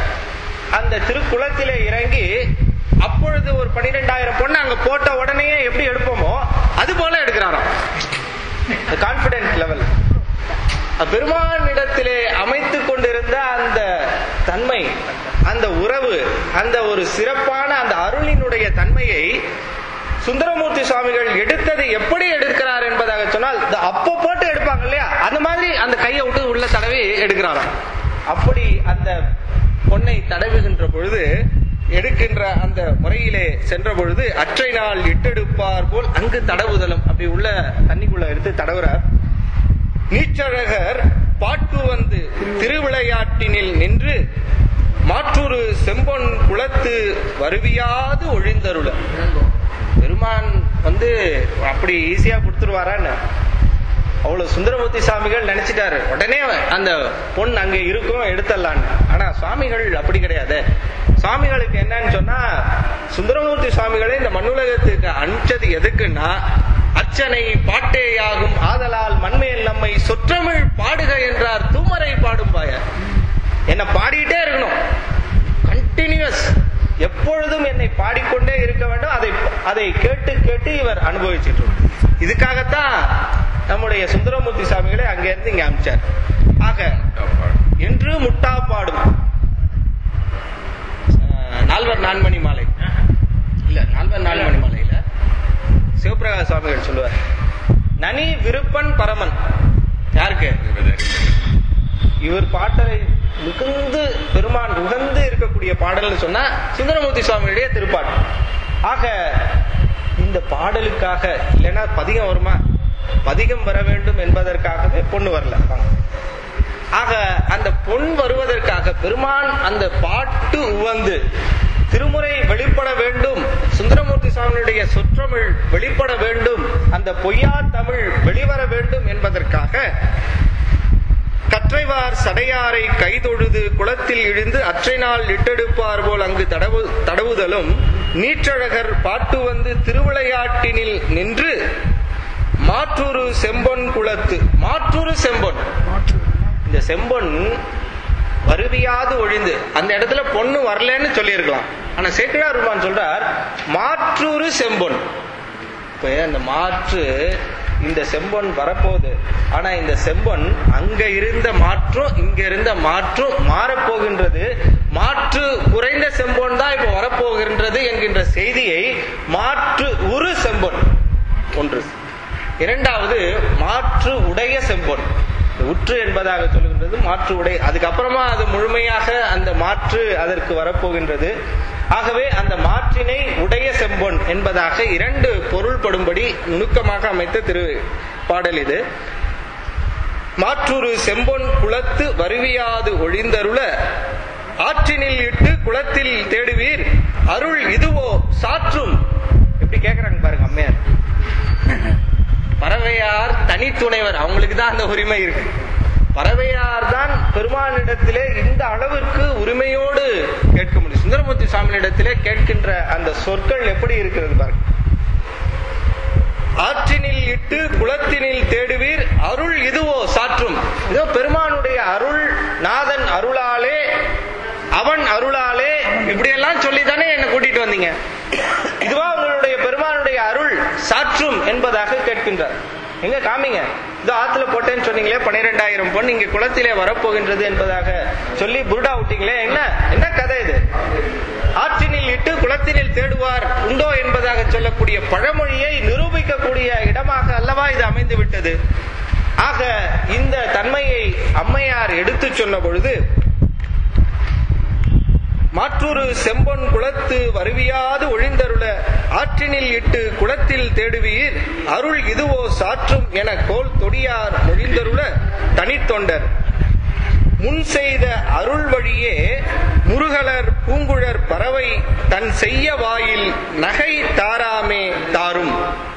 அந்த திருக்குளத்திலே இறங்கி அப்பொழுது ஒரு பனிரெண்டாயிரம் பொண்ணு அங்க போட்ட உடனே எப்படி எடுப்போமோ அது போல எடுக்கிறாராம் கான்பிடன்ஸ் லெவல் பெருமானிடத்திலே அமைத்துக் கொண்டிருந்த அந்த தன்மை அந்த உறவு அந்த ஒரு சிறப்பான அந்த அருளினுடைய தன்மையை சுந்தரமூர்த்தி சுவாமிகள் எடுத்தது எப்படி எடுக்கிறார் என்பதாக சொன்னால் இந்த அப்போ போட்டு எடுப்பாங்க இல்லையா அந்த மாதிரி அந்த கையை விட்டு உள்ள தடவி எடுக்கிறாராம் அப்படி அந்த பொன்னை தடவுகின்ற பொழுது எடுக்கின்ற அந்த முறையிலே சென்ற பொழுது அற்றை நாள் இட்டெடுப்பார் போல் அங்கு தடவுதலும் அப்படி உள்ள தண்ணிக்குள்ள எடுத்து தடவுறார் நீச்சழகர் பாட்டு வந்து திருவிளையாட்டினில் நின்று மாற்றொரு செம்பொன் குளத்து வருவியாது ஒழிந்தருள பெருமான் வந்து அப்படி ஈஸியா கொடுத்துருவாரான்னு அவ்வளவு சுந்தரமூர்த்தி சாமிகள் நினைச்சிட்டாரு உடனே அந்த பொன் அங்க இருக்கும் எடுத்துடலான்னு ஆனா சுவாமிகள் அப்படி கிடையாது சுவாமிகளுக்கு என்னன்னு சொன்னா சுந்தரமூர்த்தி சுவாமிகளை இந்த மண்ணுலகத்துக்கு அனுப்பிச்சது எதுக்குன்னா அர்ச்சனை பாட்டேயாகும் ஆதலால் மண்மேல் நம்மை சொற்றமிழ் பாடுக என்றார் தூமரை பாடும் பாய என்ன பாடிட்டே இருக்கணும் கண்டினியூஸ் எப்பொழுதும் என்னை பாடிக்கொண்டே இருக்க வேண்டும் அதை அதை கேட்டு கேட்டு இவர் அனுபவிச்சுட்டு இதுக்காகத்தான் நம்முடைய சுந்தரமூர்த்தி சாமிகளை அங்க இருந்து இங்க அமிச்சார் ஆக என்று முட்டா பாடும் நால்வர் நான்மணி மாலை இல்ல நால்வர் நான்மணி மாலையில சிவபிரகாஷ் சுவாமிகள் சொல்லுவார் நனி விருப்பன் பரமன் யாருக்கு இவர் பாட்டலை மிகுந்து பெருமான் உகந்து இருக்கக்கூடிய பாடல்னு சொன்னா சுந்தரமூர்த்தி சுவாமியுடைய திருப்பாட்டு ஆக இந்த பாடலுக்காக இல்லைன்னா பதிகம் வருமா பதிகம் வர வேண்டும் என்பதற்காகவே பொண்ணு வரல ஆக அந்த பொன் வருவதற்காக பெருமான் அந்த பாட்டு உவந்து திருமுறை வெளிப்பட வேண்டும் சுந்தரமூர்த்தி சுவாமியுடைய சொற்றமிழ் வெளிப்பட வேண்டும் அந்த பொய்யா தமிழ் வெளிவர வேண்டும் என்பதற்காக கற்றைவார் சடையாரை கைதொழுது குளத்தில் இழிந்து அற்றை நாள் இட்டெடுப்பார் போல் அங்கு தடவு தடவுதலும் நீற்றழகர் பாட்டு வந்து திருவிளையாட்டினில் நின்று மாற்றூரு செம்பொன் குளத்து மாற்றூரு செம்பொன் இந்த செம்பொன் வருவியாது ஒழிந்து அந்த இடத்துல பொண்ணு வரலன்னு சொல்லியிருக்கலாம் ஆனா சேக்கிழார் ரூபான் சொல்றார் மாற்றூரு செம்பொன் இப்ப அந்த மாற்று இந்த செம்பொன் வரப்போகுது ஆனா இந்த செம்பொன் அங்க இருந்த மாற்றும் இங்க இருந்த மாற்றும் மாறப்போகின்றது மாற்று குறைந்த செம்பொன் தான் இப்ப வரப்போகின்றது என்கின்ற செய்தியை மாற்று உரு செம்பொன் ஒன்று இரண்டாவது மாற்று உடைய செம்பொன் இந்த உற்று என்பதாக சொல்லுகின்றது மாற்று உடை அதுக்கப்புறமா அது முழுமையாக அந்த மாற்று அதற்கு வரப்போகின்றது ஆகவே அந்த மாற்றினை உடைய செம்பொன் என்பதாக இரண்டு பொருள்படும்படி நுணுக்கமாக அமைத்த திரு பாடல் இது மாற்றூரு செம்பொன் குளத்து வருவியாது ஒழிந்தருள ஆற்றினில் இட்டு குளத்தில் தேடுவீர் அருள் இதுவோ சாற்றும் எப்படி கேக்குறாங்க பாருங்க அம்மையார் பறவையார் தனித்துணைவர் அவங்களுக்கு தான் அந்த உரிமை இருக்கு பறவையார் தான் பெருமானிடத்திலே இந்த அளவிற்கு உரிமையோடு கேட்க முடியும் சுந்தரமூர்த்தி சுவாமியிடத்திலே கேட்கின்ற அந்த சொற்கள் எப்படி இருக்கிறது பாருங்க ஆற்றினில் இட்டு குளத்தினில் தேடுவீர் அருள் இதுவோ சாற்றும் இதோ பெருமானுடைய அருள் நாதன் அருளாலே அவன் அருளாலே இப்படியெல்லாம் சொல்லித்தானே என்ன கூட்டிட்டு வந்தீங்க இதுவா உங்களுடைய பெருமானுடைய அருள் சாற்றும் என்பதாக கேட்கின்றார் எங்க காமிங்க இதோ ஆத்துல போட்டேன்னு சொன்னீங்களே பன்னிரெண்டாயிரம் பொன் இங்க குளத்திலே வரப்போகின்றது என்பதாக சொல்லி புருடா விட்டீங்களே என்ன என்ன கதை இது ஆற்றினில் இட்டு குளத்தினில் தேடுவார் உண்டோ என்பதாக சொல்லக்கூடிய பழமொழியை நிரூபிக்கக்கூடிய இடமாக அல்லவா இது அமைந்து விட்டது ஆக இந்த தன்மையை அம்மையார் எடுத்து சொன்ன பொழுது மாற்றொரு செம்பொன் குளத்து வருவியாது ஒழிந்தருள ஆற்றினில் இட்டு குளத்தில் தேடுவீர் அருள் இதுவோ சாற்றும் என கோல் தொடியார் மொழிந்தருள தனித்தொண்டர் முன் செய்த அருள் வழியே முருகலர் பூங்குழற் பறவை தன் செய்ய வாயில் நகை தாராமே தாரும்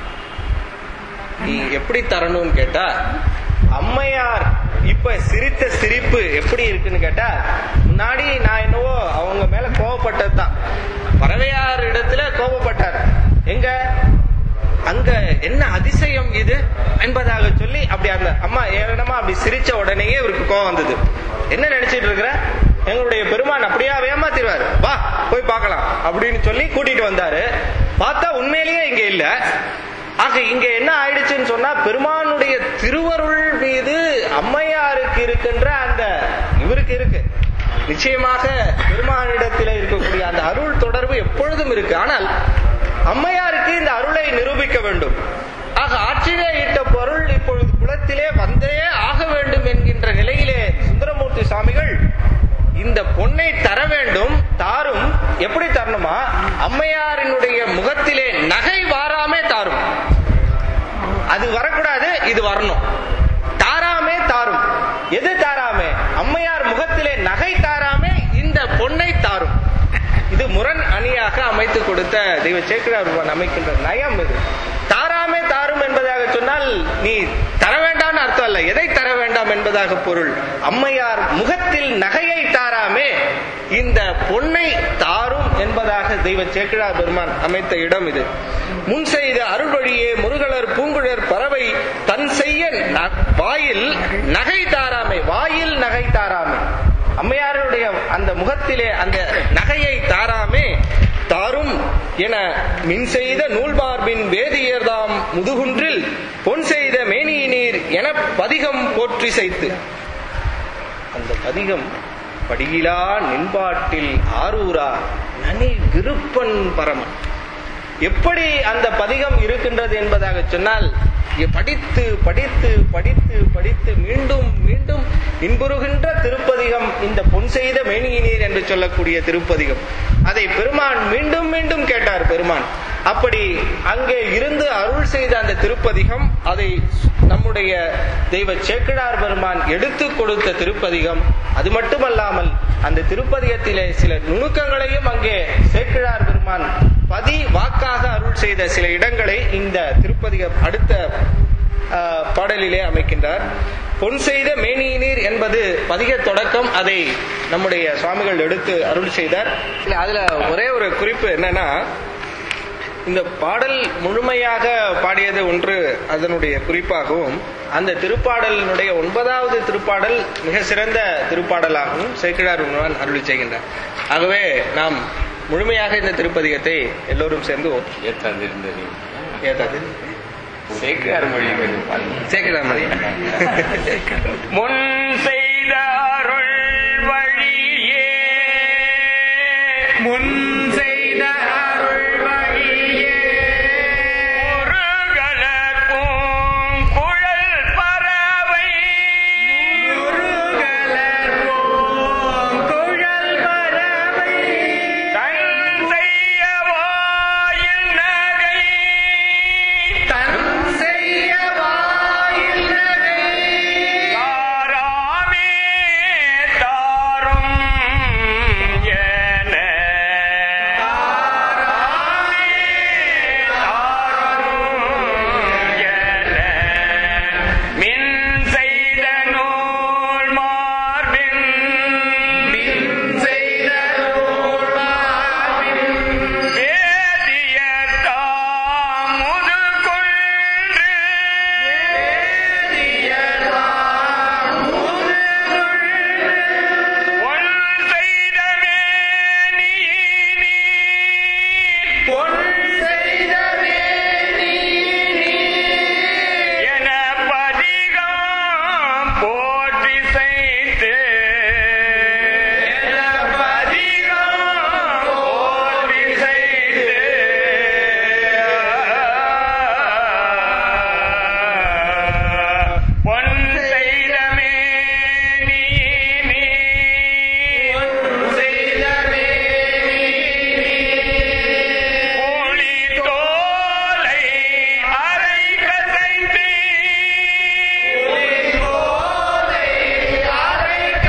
நீ எப்படி தரணும்னு கேட்டா அம்மையார் இப்ப சிரித்த சிரிப்பு எப்படி இருக்குன்னு கேட்டா முன்னாடி நான் என்னவோ அவங்க மேல கோவப்பட்டதுதான் பறவையார் இடத்துல கோபப்பட்டார் எங்க அங்க என்ன அதிசயம் இது என்பதாக சொல்லி அப்படி அந்த அம்மா ஏனமா அப்படி சிரிச்ச உடனேயே இவருக்கு கோவம் வந்தது என்ன நினைச்சிட்டு இருக்கிற எங்களுடைய பெருமான் அப்படியா ஏமாத்திடுவார் வா போய் பார்க்கலாம் அப்படின்னு சொல்லி கூட்டிட்டு வந்தாரு பார்த்தா உண்மையிலேயே இங்க இல்ல ஆக இங்க என்ன ஆயிடுச்சுன்னு சொன்னா பெருமானுடைய திருவருள் மீது அம்மையாருக்கு இருக்கின்ற அந்த இவருக்கு இருக்கு நிச்சயமாக பெருமானிடத்தில் இருக்கக்கூடிய அந்த அருள் தொடர்பு எப்பொழுதும் இருக்கு ஆனால் அம்மையாருக்கு இந்த அருளை நிரூபிக்க வேண்டும் ஆக ஆற்றிலே இட்ட பொருள் இப்பொழுது குளத்திலே வந்தே ஆக வேண்டும் என்கின்ற நிலையிலே சுந்தரமூர்த்தி சுவாமிகள் இந்த பொன்னை தர வேண்டும் தாரும் எப்படி தரணுமா அம்மையாரினுடைய முகத்திலே நகை வாராமே தாரும் அது வரக்கூடாது இது வரணும் தாராமே தாரும் எது தாராமே அம்மையார் முகத்திலே நகை தாராமே இந்த பொன்னை தாரும் இது முரண் அணியாக அமைத்து கொடுத்த தெய்வ சேக்கிரார் அமைக்கின்ற நயம் இது தாராமே தாரும் என்பதாக சொன்னால் நீ தர வேண்டாம்னு அர்த்தம் அல்ல எதை தர வேண்டாம் என்பதாக பொருள் அம்மையார் முகத்தில் நகையை தாராமே இந்த பொன்னை தாரும் என்பதாக தெய்வ சேக்கிழார் பெருமான் அமைத்த இடம் இது முன் செய்த அருள் வழியே முருகலர் பூங்குழர் பறவை தன் செய்ய ந- வாயில் நகை தாராமே வாயில் நகை தாராமே அம்மையாருடைய அந்த முகத்திலே அந்த நகையை தாராமே தாரும் என மின் செய்த நூல்பார்பின் வேதியர்தாம் முதுகுன்றில் பொன் செய்த மேனியினீர் என பதிகம் போற்றி செய்து அந்த பதிகம் படியிலா நின்பாட்டில் ஆரூரா நனி விருப்பன் பரமன் எப்படி அந்த பதிகம் இருக்கின்றது என்பதாக சொன்னால் இ- படித்து படித்து படித்து படித்து மீண்டும் மீண்டும் இன்புறுகின்ற திருப்பதிகம் இந்த பொன் செய்த மேனியினீர் என்று சொல்லக்கூடிய திருப்பதிகம் அதை பெருமான் மீண்டும் மீண்டும் கேட்டார் பெருமான் அப்படி அங்கே இருந்து அருள் செய்த அந்த திருப்பதிகம் அதை நம்முடைய தெய்வ சேக்கிழார் பெருமான் எடுத்து கொடுத்த திருப்பதிகம் அது மட்டுமல்லாமல் அந்த திருப்பதிகத்திலே சில நுணுக்கங்களையும் அங்கே சேக்கிழார் பெருமான் பதி வாக்காக அருள் செய்த சில இடங்களை இந்த திருப்பதிகம் அடுத்த ஆஹ், பாடலிலே அமைக்கின்றார் பொன் செய்த மேனியினீர் என்பது பதிக தொடக்கம் அதை நம்முடைய சுவாமிகள் எடுத்து அருள் செய்தார் இல்ல, அதுல ஒரே ஒரு குறிப்பு என்னன்னா இந்த பாடல் முழுமையாக பாடியது ஒன்று அதனுடைய குறிப்பாகவும் அந்த திருப்பாடலினுடைய ஒன்பதாவது திருப்பாடல் மிக சிறந்த திருப்பாடலாகவும் சேக்கிழார் உணவன் அருள் செய்கின்றார் ஆகவே நாம் முழுமையாக இந்த திருப்பதிகத்தை எல்லோரும் சேர்ந்து ஓ- ஏத்தாந்திருந்தது ஏதாவது சேக்கிரார் மொழி சேக்கிழார் மதி முன் செய்த அருள் வழியே முன் செய்த அருள் வழியே முருகலக்கும் குழல் பறவை முருகலக்கும் குழல் பறவை தன் செய்ய வாயில் நகை தன் செய்ய வாயில் நகை தாராமே தாரும் என தாராமே தாரும் என மின் செய்த நூல் மார்பின் மின் செய்த நூல் மார்பின் வேதியர் தாமுது கொன்று வேதியர் தாமுது பொன் செய்த மேனியினி பொன் செய்த மேனியினி என பதிகம் போற்றி செய்து என பதிகம் போற்றி செய்து பொன் செய்த மேனியினி பொன் செய்த ஒளி தோலை அரை கசைந்து ஒளி தோலை அரை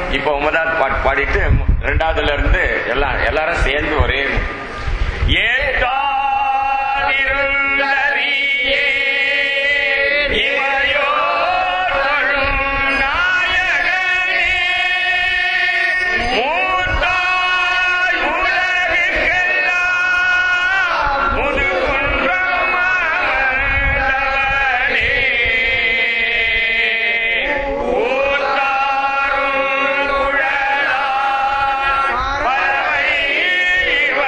இப்போ ஒன்பதாவது பாட்டு பாடிட்டு ரெண்டாவதுல இருந்து எல்லாம் எல்லாரும் சேர்ந்து ஒரே ஏத்தாதிருந்தறியே இமையோர்களும் நாயகனே மூத்தாய் உலகுக்கெல்லாம் முதுகுன்றமர்ந்தவனே ஊத்தாரும் குழலாய் பறவை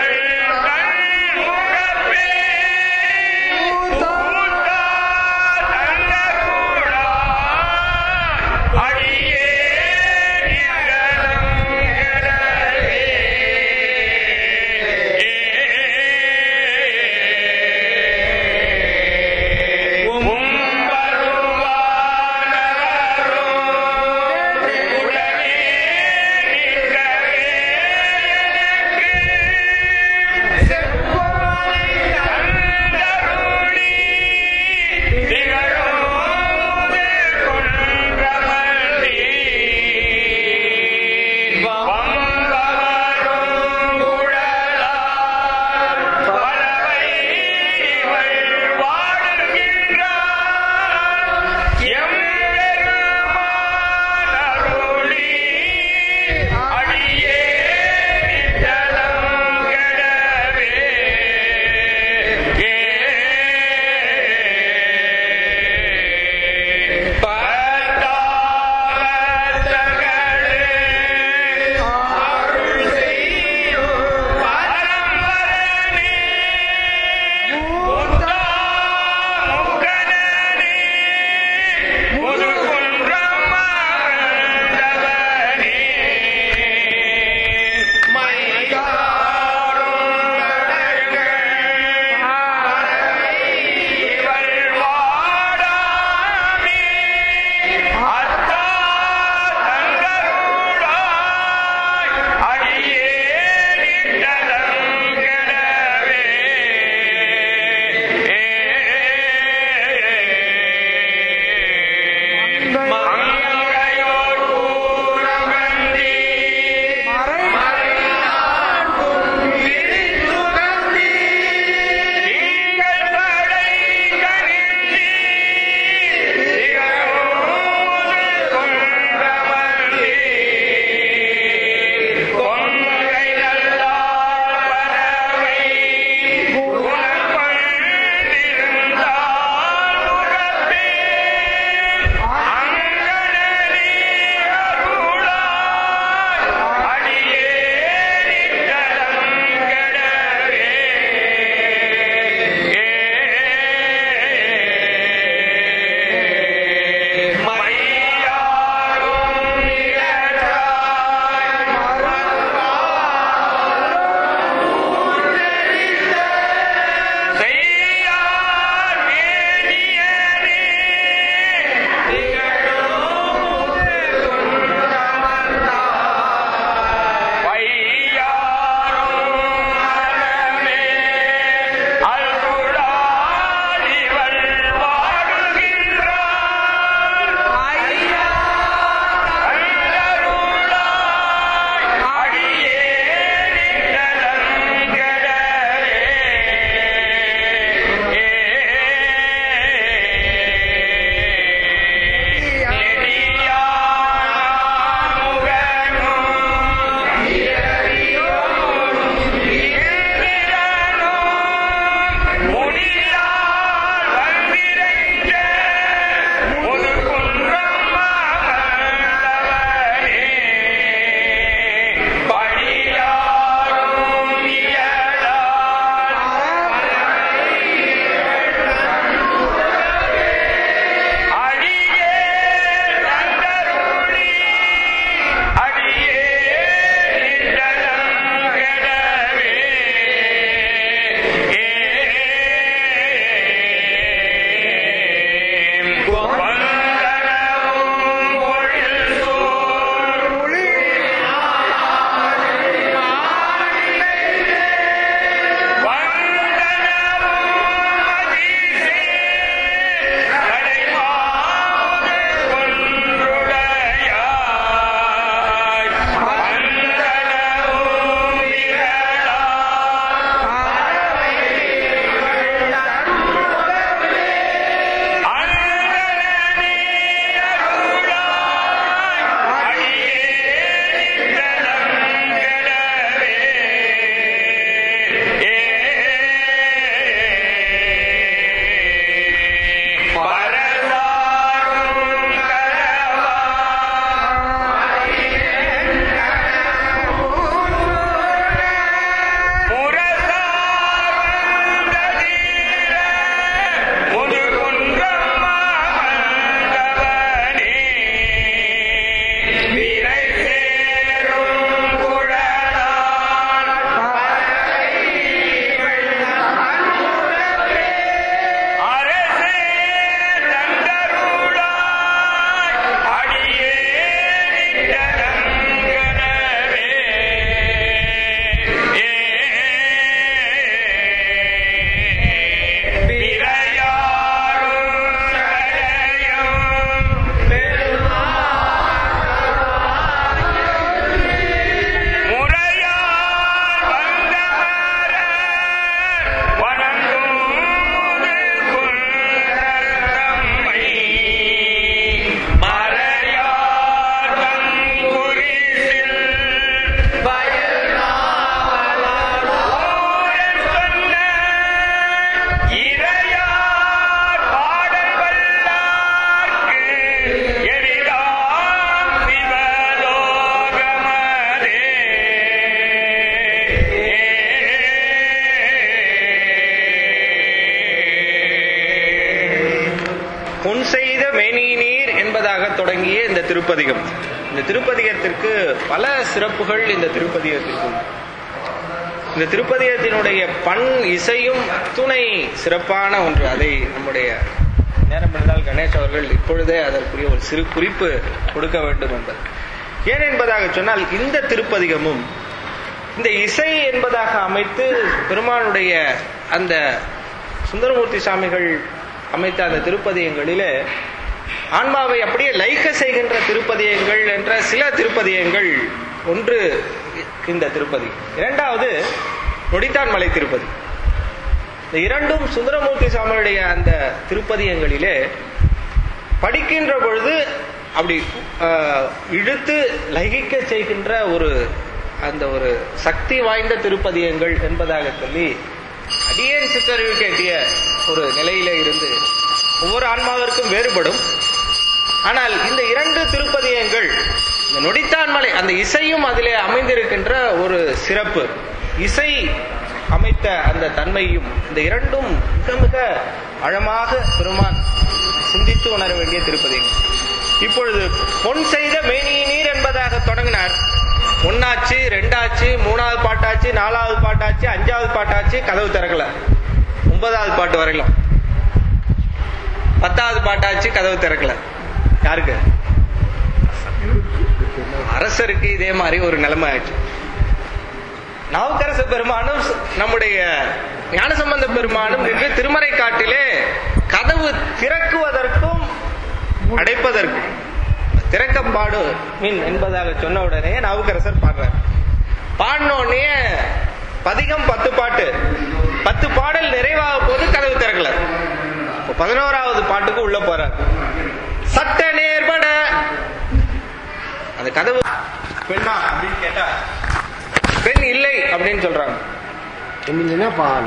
பொன் செய்த மேனிநீர் என்பதாக தொடங்கிய இந்த திருப்பதிகம் இந்த திருப்பதிகத்திற்கு பல சிறப்புகள் இந்த திருப்பதிகத்திற்கு உண்டு. இந்த திருப்பதிகத்தினுடைய பண் இசையும் துணை சிறப்பான ஒன்று அதை நம்முடைய நேரம் இருந்தால் கணேஷ் அவர்கள் இப்பொழுதே அதற்குரிய ஒரு சிறு குறிப்பு கொடுக்க வேண்டும் என்பது ஏன் என்பதாக சொன்னால் இந்த திருப்பதிகமும் இந்த இசை என்பதாக அமைத்து பெருமானுடைய அந்த சுந்தரமூர்த்தி சாமிகள் அமைத்த அந்த திருப்பதியங்களிலே ஆன்மாவை அப்படியே லைக்க செய்கின்ற திருப்பதியங்கள் என்ற சில திருப்பதியங்கள் ஒன்று இந்த திருப்பதி இரண்டாவது நொடித்தான் மலை திருப்பதி இந்த இரண்டும் சுந்தரமூர்த்தி சாமியுடைய அந்த திருப்பதியங்களிலே படிக்கின்ற பொழுது அப்படி ஆஹ், இழுத்து லகிக்க செய்கின்ற ஒரு அந்த ஒரு சக்தி வாய்ந்த திருப்பதியங்கள் என்பதாக சொல்லி அடியேன் சிற்றறிவு கேட்டிய ஒரு நிலையில இருந்து ஒவ்வொரு ஆன்மாவிற்கும் வேறுபடும் ஆனால் இந்த இரண்டு திருப்பதியங்கள் இந்த நொடித்தான் மலை அந்த இசையும் அதிலே அமைந்திருக்கின்ற ஒரு சிறப்பு இசை அமைத்த அந்த தன்மையும் இந்த இரண்டும் மிக மிக ஆழமாக பெருமான் சிந்தித்து உணர வேண்டிய திருப்பதிகள் இப்பொழுது பொன் செய்த மேனிய நீர் என்பதாக தொடங்கினார் ஒன்னாச்சு ரெண்டாச்சு மூணாவது பாட்டாச்சு நாலாவது பாட்டாச்சு அஞ்சாவது பாட்டாச்சு கதவு திறக்கல ஒன்பதாவது பாட்டு வரையிலும் பத்தாவது பாட்டாச்சு கதவு திறக்கல யாருக்கு அரசருக்கு இதே மாதிரி ஒரு நிலைமை ஆயிடுச்சு நாவுக்கரச பெருமானும் ச- நம்முடைய ஞானசம்பந்த பெருமானும் நின்று திருமறை காட்டிலே கதவு திறக்குவதற்கும் அடைப்பதற்கும் திறக்கப்பாடு மீன் என்பதாக சொன்ன உடனே நாவுக்கரசர் பாடுறார் பாடின உடனே பதிகம் பத்து பாட்டு பத்து பாடல் நிறைவாக போது கதவு திறக்கல இப்ப பதினோராவது பாட்டுக்கு உள்ள போறார் சட்ட நேர்பட அந்த கதவு பெண்ணா அப்படின்னு கேட்டா பெண் இல்லை அப்படின்னு சொல்றாங்க இல்லைன்னா பால்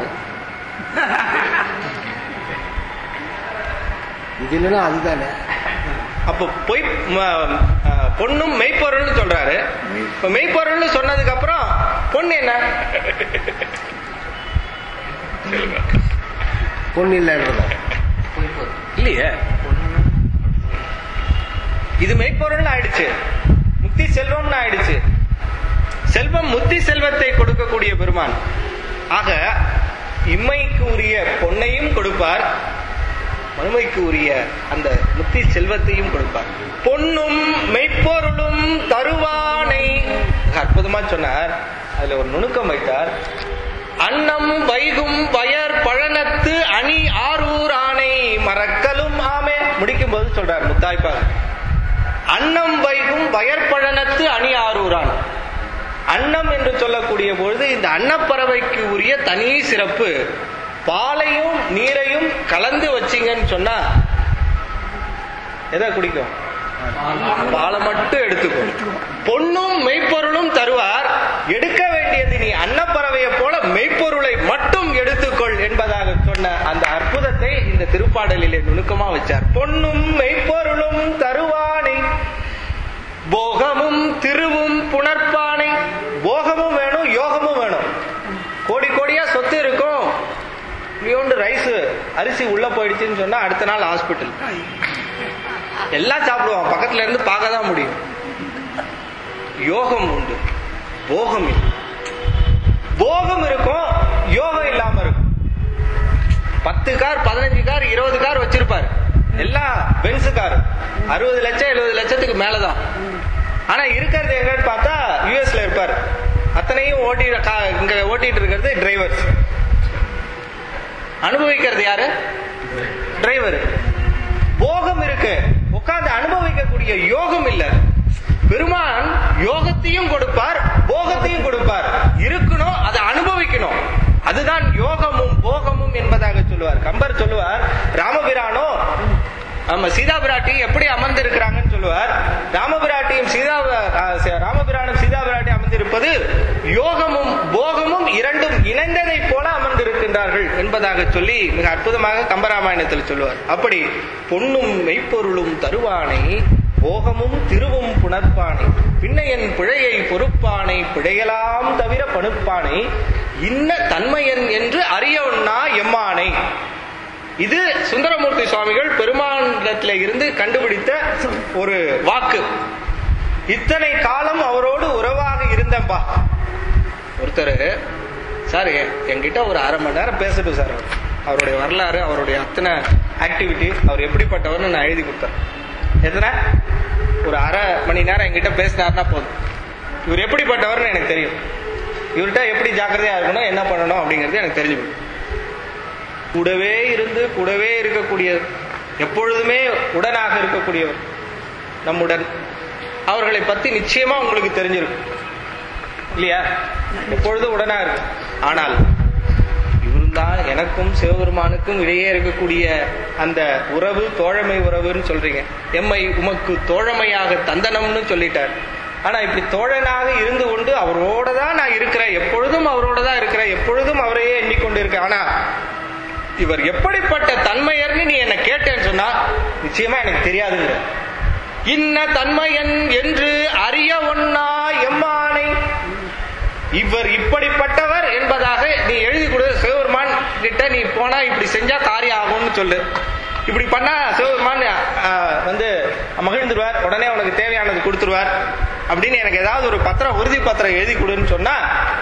இது இல்லைன்னா அதுதானே அப்போ பொய் ம- அஹ், பொண்ணும் மெய்ப்பொருள்னு சொல்றாரு இப்ப மெய்ப்பொருள்னு சொன்னதுக்கு அப்புறம் பொண்ணு என்ன பொண்ணு இல்லைன்றதா இல்லையே இது மெய்ப்பொருள்னு ஆயிடுச்சு முக்தி செல்வம்னு ஆயிடுச்சு செல்வம் முத்தி செல்வத்தை கொடுக்கக்கூடிய பெருமான் ஆக இம்மைக்கு உரிய பொன்னையும் கொடுப்பார் மறுமைக்கு உரிய அந்த முத்தி செல்வத்தையும் கொடுப்பார் பொன்னும் மெய்ப்பொருளும் தருவானை மிக அற்புதமா சொன்னார் அதுல ஒரு நுணுக்கம் வைத்தார் அன்னம் வைகும் வயர் பழனத்து அணி ஆரூர் ஆணை மறக்கலும் ஆமே முடிக்கும் போது சொல்றார் முத்தாய்ப்பாக அன்னம் வைகும் வயற்பழனத்து அணி ஆரூரான் அன்னம் என்று சொல்லக்கூடிய பொழுது இந்த அன்னப்பறவைக்கு உரிய தனி சிறப்பு பாலையும் நீரையும் கலந்து வச்சீங்கன்னு சொன்னா எதை குடிக்கும் பாலை மட்டும் எடுத்துக்கும் பொன்னும் மெய்ப்பொருளும் தருவார் எடுக்க வேண்டியது நீ அன்னப்பறவையை போல மெய்ப்பொருளை மட்டும் எடுத்துக்கொள் என்பதாக சொன்ன அந்த அற்புதத்தை இந்த திருப்பாடலிலே நுணுக்கமா வச்சார் பொன்னும் மெய்ப்பொருளும் தருவானை போகமும் திருவும் புணர்ப்பானை போகமும் வேணும் யோகமும் வேணும் கோடி கோடியா சொத்து இருக்கும் இவ்வளோண்டு ரைஸ் அரிசி உள்ள போயிடுச்சுன்னு சொன்னா அடுத்த நாள் ஹாஸ்பிட்டல் எல்லாம் சாப்பிடுவான் பக்கத்துல இருந்து பார்க்க தான் முடியும் யோகம் உண்டு போகம் இல்லை போகம் இருக்கும் யோகம் இல்லாம இருக்கும் பத்து கார் பதினஞ்சு கார் இருபது கார் வச்சிருப்பாரு எல்லாம் பென்ஸ் கார் அறுபது லட்சம் எழுபது லட்சத்துக்கு மேலதான் ஆனா இருக்கிறது எங்கன்னு பார்த்தா யூஎஸ்ல இருப்பாரு அத்தனையும் ஓட்டி கா- இங்க ஓட்டிட்டு இருக்கிறது டிரைவர் அனுபவிக்கிறது யாரு டிரைவர் போகம் இருக்கு உட்கார்ந்து அனுபவிக்கக்கூடிய யோகம் இல்ல பெருமான் யோகத்தையும் கொடுப்பார் போகத்தையும் கொடுப்பார் இருக்கணும் அதை அனுபவிக்கணும் அதுதான் யோகமும் போகமும் என்பதாக சொல்லுவார் கம்பர் சொல்லுவார் ராமபிரானோ ஆமா சீதா பிராட்டி எப்படி அமர்ந்து இருக்கிறாங்கன்னு சொல்லுவார் ராமபிராட்டியும் சீதா அஹ், ச- ராமபிரானும் சீதா பிராட்டி அமர்ந்திருப்பது யோகமும் போகமும் இரண்டும் இணைந்ததை போல அமர்ந்திருக்கின்றார்கள் என்பதாக சொல்லி மிக அற்புதமாக கம்பராமாயணத்தில் சொல்லுவார் அப்படி பொன்னும் மெய்ப்பொருளும் தருவானை போகமும் திருவும் புணர்ப்பானை பின்னையன் பிழையை பொறுப்பானை பிழையலாம் தவிர பணுப்பானை இன்ன தன்மையன் என்று அறியொன்னா எம்மானை இது சுந்தரமூர்த்தி சுவாமிகள் பெருமான் புஸ்தகத்திலே இருந்து கண்டுபிடித்த ஒரு வாக்கு இத்தனை காலம் அவரோடு உறவாக இருந்தேன்பா ஒருத்தர் சார் எ- என்கிட்ட ஒரு அரை மணி நேரம் பேசட்டும் சார் அவர். அவருடைய வரலாறு அவருடைய அத்தனை ஆக்டிவிட்டி அவர் எப்படிப்பட்டவர்னு நான் எழுதி கொடுத்தேன் எத்தனை ஒரு அரை மணி நேரம் என்கிட்ட பேசினார்னா போதும் இவர் எப்படிப்பட்டவர்னு எனக்கு தெரியும் இவர்கிட்ட எப்படி ஜாக்கிரதையா இருக்கணும் என்ன பண்ணணும் அப்படிங்கிறது எனக்கு தெரிஞ்சு போயிடும். கூடவே இருந்து கூடவே இருக்கக்கூடிய எப்பொழுதுமே உடனாக இருக்கக்கூடியவர் நம்முடன் அவர்களை பத்தி நிச்சயமா உங்களுக்கு தெரிஞ்சிருக்கும் இல்லையா எப்பொழுதும் உடனா இருக்கு ஆனால் இவருந்தான் எனக்கும் சிவபெருமானுக்கும் இடையே இருக்கக்கூடிய அந்த உறவு தோழமை உறவுன்னு சொல்றீங்க எம்மை உமக்கு தோழமையாக தந்தனம்னு சொல்லிட்டார் ஆனா இப்படி தோழனாக இருந்து கொண்டு அவரோட தான் நான் இருக்கிறேன் எப்பொழுதும் அவரோட தான் இருக்கிறேன் எப்பொழுதும் அவரையே எண்ணிக்கொண்டு இருக்கேன் ஆனா இவர் எப்படிப்பட்ட தன்மையர்னு நீ என்ன கேட்டேன்னு சொன்னா நிச்சயமா எனக்கு தெரியாதுங்கிற இன்ன தன்மையன் என்று அறிய ஒண்ணா எம்மானை இவர் இப்படிப்பட்டவர் என்பதாக நீ எழுதி கொடு சிவபெருமான் கிட்ட நீ போனா இப்படி செஞ்சா காரியம் ஆகும்னு சொல்லு இப்படி பண்ணா சிவபெருமான் ஆஹ், வந்து மகிழ்ந்துருவார் உடனே உனக்கு தேவையானது கொடுத்துருவார் அப்படின்னு எனக்கு ஏதாவது ஒரு பத்திரம் உறுதி பத்திரம் எழுதி கொடுன்னு சொன்னா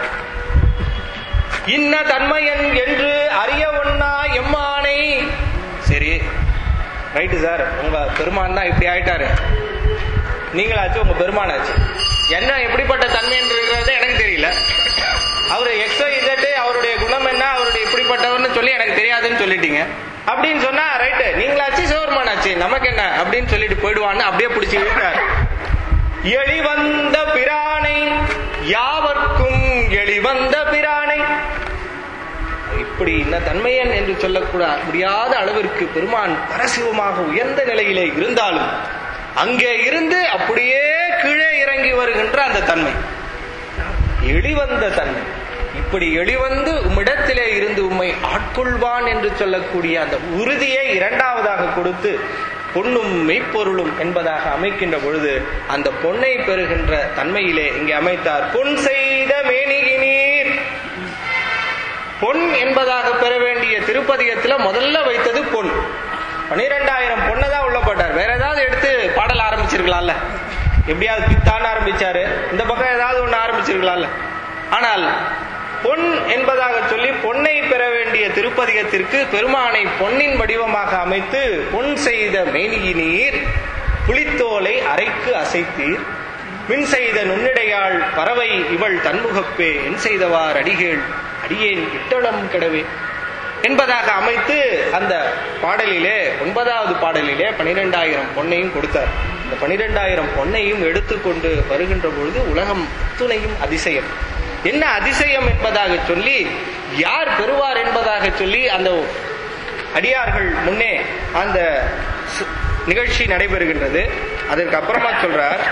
இன்ன தன்மையன் என்று அறிய ஒண்ணா எம்மானை சரி ரைட்டு சார் உங்க பெருமான் தான் இப்படி ஆயிட்டாரு நீங்களாச்சு உங்க பெருமானாச்சு என்ன எப்படிப்பட்ட தன்மை என்று இருக்கிறது எனக்கு தெரியல அவரு எக்ஸோ இசட்டு அவருடைய குணம் என்ன அவருடைய இப்படிப்பட்டவர்னு சொல்லி எனக்கு தெரியாதுன்னு சொல்லிட்டீங்க அப்படின்னு சொன்னா ரைட்டு நீங்களாச்சு சிவபெருமானாச்சு நமக்கு என்ன அப்படின்னு சொல்லிட்டு போயிடுவான்னு அப்படியே பிடிச்சி இழுக்கிறார் எளிவந்த பிரானை யாவர்க்கும் எளிவந்த பிரானை இப்படி இந்த தன்மையன் என்று சொல்லக்கூட முடியாத அளவிற்கு பெருமான் பரசிவமாக உயர்ந்த நிலையிலே இருந்தாலும் அங்கே இருந்து அப்படியே கீழே இறங்கி வருகின்ற அந்த தன்மை எளிவந்த தன்மை இப்படி எளிவந்து உம்மிடத்திலே இருந்து உம்மை ஆட்கொள்வான் என்று சொல்லக்கூடிய அந்த உறுதியை இரண்டாவதாக கொடுத்து பொன்னும் மெய்ப்பொருளும் என்பதாக அமைக்கின்ற பொழுது அந்த பொன்னை பெறுகின்ற தன்மையிலே இங்கே அமைத்தார் பொன் செய்த மேனிகினீர் பொன் என்பதாக பெற வேண்டிய திருப்பதிகத்துல முதல்ல வைத்தது பொன் பனிரெண்டாயிரம் பொண்ணை தான் உள்ள போட்டார் வேற ஏதாவது எடுத்து பாடல் ஆரம்பிச்சிருக்கலாம்ல எப்படியாவது பித்தான்னு ஆரம்பிச்சாரு இந்த பக்கம் ஏதாவது ஒண்ணு ஆரம்பிச்சிருக்கலாம்ல ஆனால் பொன் என்பதாக சொல்லி பொன்னை பெற வேண்டிய திருப்பதிகத்திற்கு பெருமானை பொன்னின் வடிவமாக அமைத்து பொன் செய்த மேனியினீர் புலித்தோலை அரைக்கு அசைத்தீர் மின் செய்த நுண்ணிடையாள் பறவை இவள் தன்முகப்பே என் செய்தவார் அடிகேள் அடியேன் இட்டளம் கிடவே என்பதாக அமைத்து அந்த பாடலிலே ஒன்பதாவது பாடலிலே பனிரெண்டாயிரம் பொன்னையும் கொடுத்தார் இந்த பனிரெண்டாயிரம் பொன்னையும் எடுத்துக்கொண்டு வருகின்ற பொழுது உலகம் துணையும் அதிசயம் என்ன அதிசயம் என்பதாக சொல்லி யார் பெறுவார் என்பதாக சொல்லி அந்த அடியார்கள் முன்னே அந்த சு- நிகழ்ச்சி நடைபெறுகின்றது அதற்கு அப்புறமா சொல்றார்